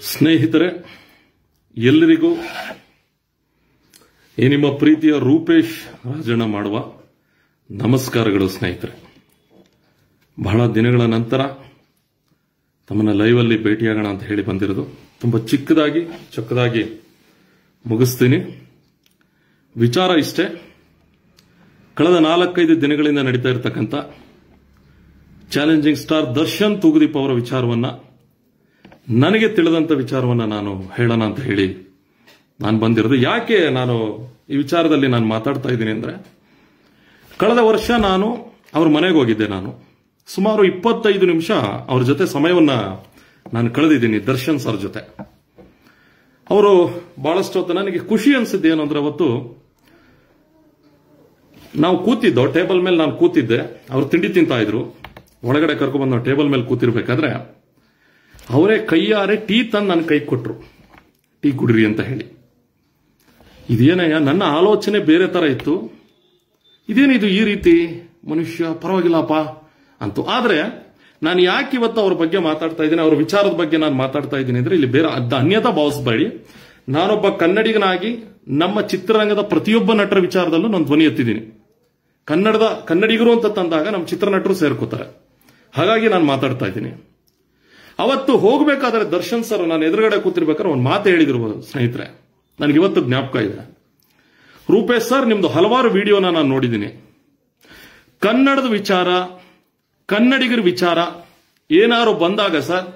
ಸ್ನೇಹಿತರೆ ಎಲ್ಲರಿಗೂ ಈ ನಿಮ್ಮ ಪ್ರೀತಿಯ ರೂಪೇಶ್ ರಾಜಣ್ಣ ಮಾಡುವ ನಮಸ್ಕಾರಗಳು ಸ್ನೇಹಿತರೆ ಬಹಳ ದಿನಗಳ ನಂತರ ತಮ್ಮನ್ನ ಲೈವಲ್ಲಿ ಭೇಟಿಯಾಗೋಣ ಅಂತ ಹೇಳಿ ಬಂದಿರೋದು ತುಂಬಾ ಚಿಕ್ಕದಾಗಿ ಚೊಕ್ಕದಾಗಿ ಮುಗಿಸ್ತೀನಿ ವಿಚಾರ ಇಷ್ಟೇ ಕಳೆದ ನಾಲ್ಕೈದು ದಿನಗಳಿಂದ ನಡೀತಾ ಇರತಕ್ಕಂಥ ಚಾಲೆಂಜಿಂಗ್ ಸ್ಟಾರ್ ದರ್ಶನ್ ತೂಗುದೀಪ್ ಅವರ ವಿಚಾರವನ್ನ ನನಗೆ ತಿಳಿದಂತ ವಿಚಾರವನ್ನ ನಾನು ಹೇಳೋಣ ಅಂತ ಹೇಳಿ ನಾನು ಬಂದಿರೋದು ಯಾಕೆ ನಾನು ಈ ವಿಚಾರದಲ್ಲಿ ನಾನು ಮಾತಾಡ್ತಾ ಇದ್ದೀನಿ ಅಂದ್ರೆ ಕಳೆದ ವರ್ಷ ನಾನು ಅವ್ರ ಮನೆಗೆ ಹೋಗಿದ್ದೆ ನಾನು ಸುಮಾರು ಇಪ್ಪತ್ತೈದು ನಿಮಿಷ ಅವ್ರ ಜೊತೆ ಸಮಯವನ್ನ ನಾನು ಕಳೆದಿದ್ದೀನಿ ದರ್ಶನ್ ಸರ್ ಜೊತೆ ಅವರು ಬಹಳಷ್ಟು ಹೊತ್ತು ನನಗೆ ಖುಷಿ ಅನ್ಸಿದ್ದು ಏನು ಅಂದ್ರೆ ಅವತ್ತು ನಾವು ಕೂತಿದ್ದೋ ಟೇಬಲ್ ಮೇಲೆ ನಾನು ಕೂತಿದ್ದೆ ಅವ್ರು ತಿಂಡಿ ತಿಂತಾ ಇದ್ರು ಒಳಗಡೆ ಕರ್ಕೊಂಡ್ಬಂದು ನಾವು ಟೇಬಲ್ ಮೇಲೆ ಕೂತಿರ್ಬೇಕಾದ್ರೆ ಅವರೇ ಕೈಯಾರೆ ಟೀ ತಂದು ನನ್ನ ಕೈ ಕೊಟ್ರು ಟೀ ಕುಡಿರಿ ಅಂತ ಹೇಳಿ ಇದೇನಯ್ಯ ನನ್ನ ಆಲೋಚನೆ ಬೇರೆ ತರ ಇತ್ತು ಇದೇನಿದು ಈ ರೀತಿ ಮನುಷ್ಯ ಪರವಾಗಿಲ್ಲಪ್ಪ ಅಂತು ಆದ್ರೆ ನಾನು ಯಾಕೆ ಇವತ್ತು ಅವ್ರ ಬಗ್ಗೆ ಮಾತಾಡ್ತಾ ಇದ್ದೀನಿ ಅವ್ರ ವಿಚಾರದ ಬಗ್ಗೆ ನಾನು ಮಾತಾಡ್ತಾ ಇದ್ದೀನಿ ಅಂದ್ರೆ ಇಲ್ಲಿ ಬೇರೆ ಅದ್ ಅನ್ಯತಾ ಭಾವಿಸಬೇಡಿ ನಾನೊಬ್ಬ ಕನ್ನಡಿಗನಾಗಿ ನಮ್ಮ ಚಿತ್ರರಂಗದ ಪ್ರತಿಯೊಬ್ಬ ನಟರ ವಿಚಾರದಲ್ಲೂ ನಾನು ಧ್ವನಿ ಎತ್ತಿದ್ದೀನಿ ಕನ್ನಡದ ಕನ್ನಡಿಗರು ಅಂತ ತಂದಾಗ ನಮ್ಮ ಚಿತ್ರನಟರು ಸೇರ್ಕೋತಾರೆ ಹಾಗಾಗಿ ನಾನು ಮಾತಾಡ್ತಾ ಇದ್ದೀನಿ ಅವತ್ತು ಹೋಗ್ಬೇಕಾದ್ರೆ ದರ್ಶನ್ ಸರ್ ನಾನು ಎದುರುಗಡೆ ಕೂತಿರ್ಬೇಕಾದ್ರೆ ಒಂದು ಮಾತು ಹೇಳಿದ್ರು ಸ್ನೇಹಿತರೆ ನನಗೆ ಇವತ್ತು ಜ್ಞಾಪಕ ಇದೆ ರೂಪೇಶ್ ಸರ್ ನಿಮ್ದು ಹಲವಾರು ವಿಡಿಯೋನ ನಾನು ನೋಡಿದ್ದೀನಿ ಕನ್ನಡದ ವಿಚಾರ ಕನ್ನಡಿಗರ ವಿಚಾರ ಏನಾರು ಬಂದಾಗ ಸರ್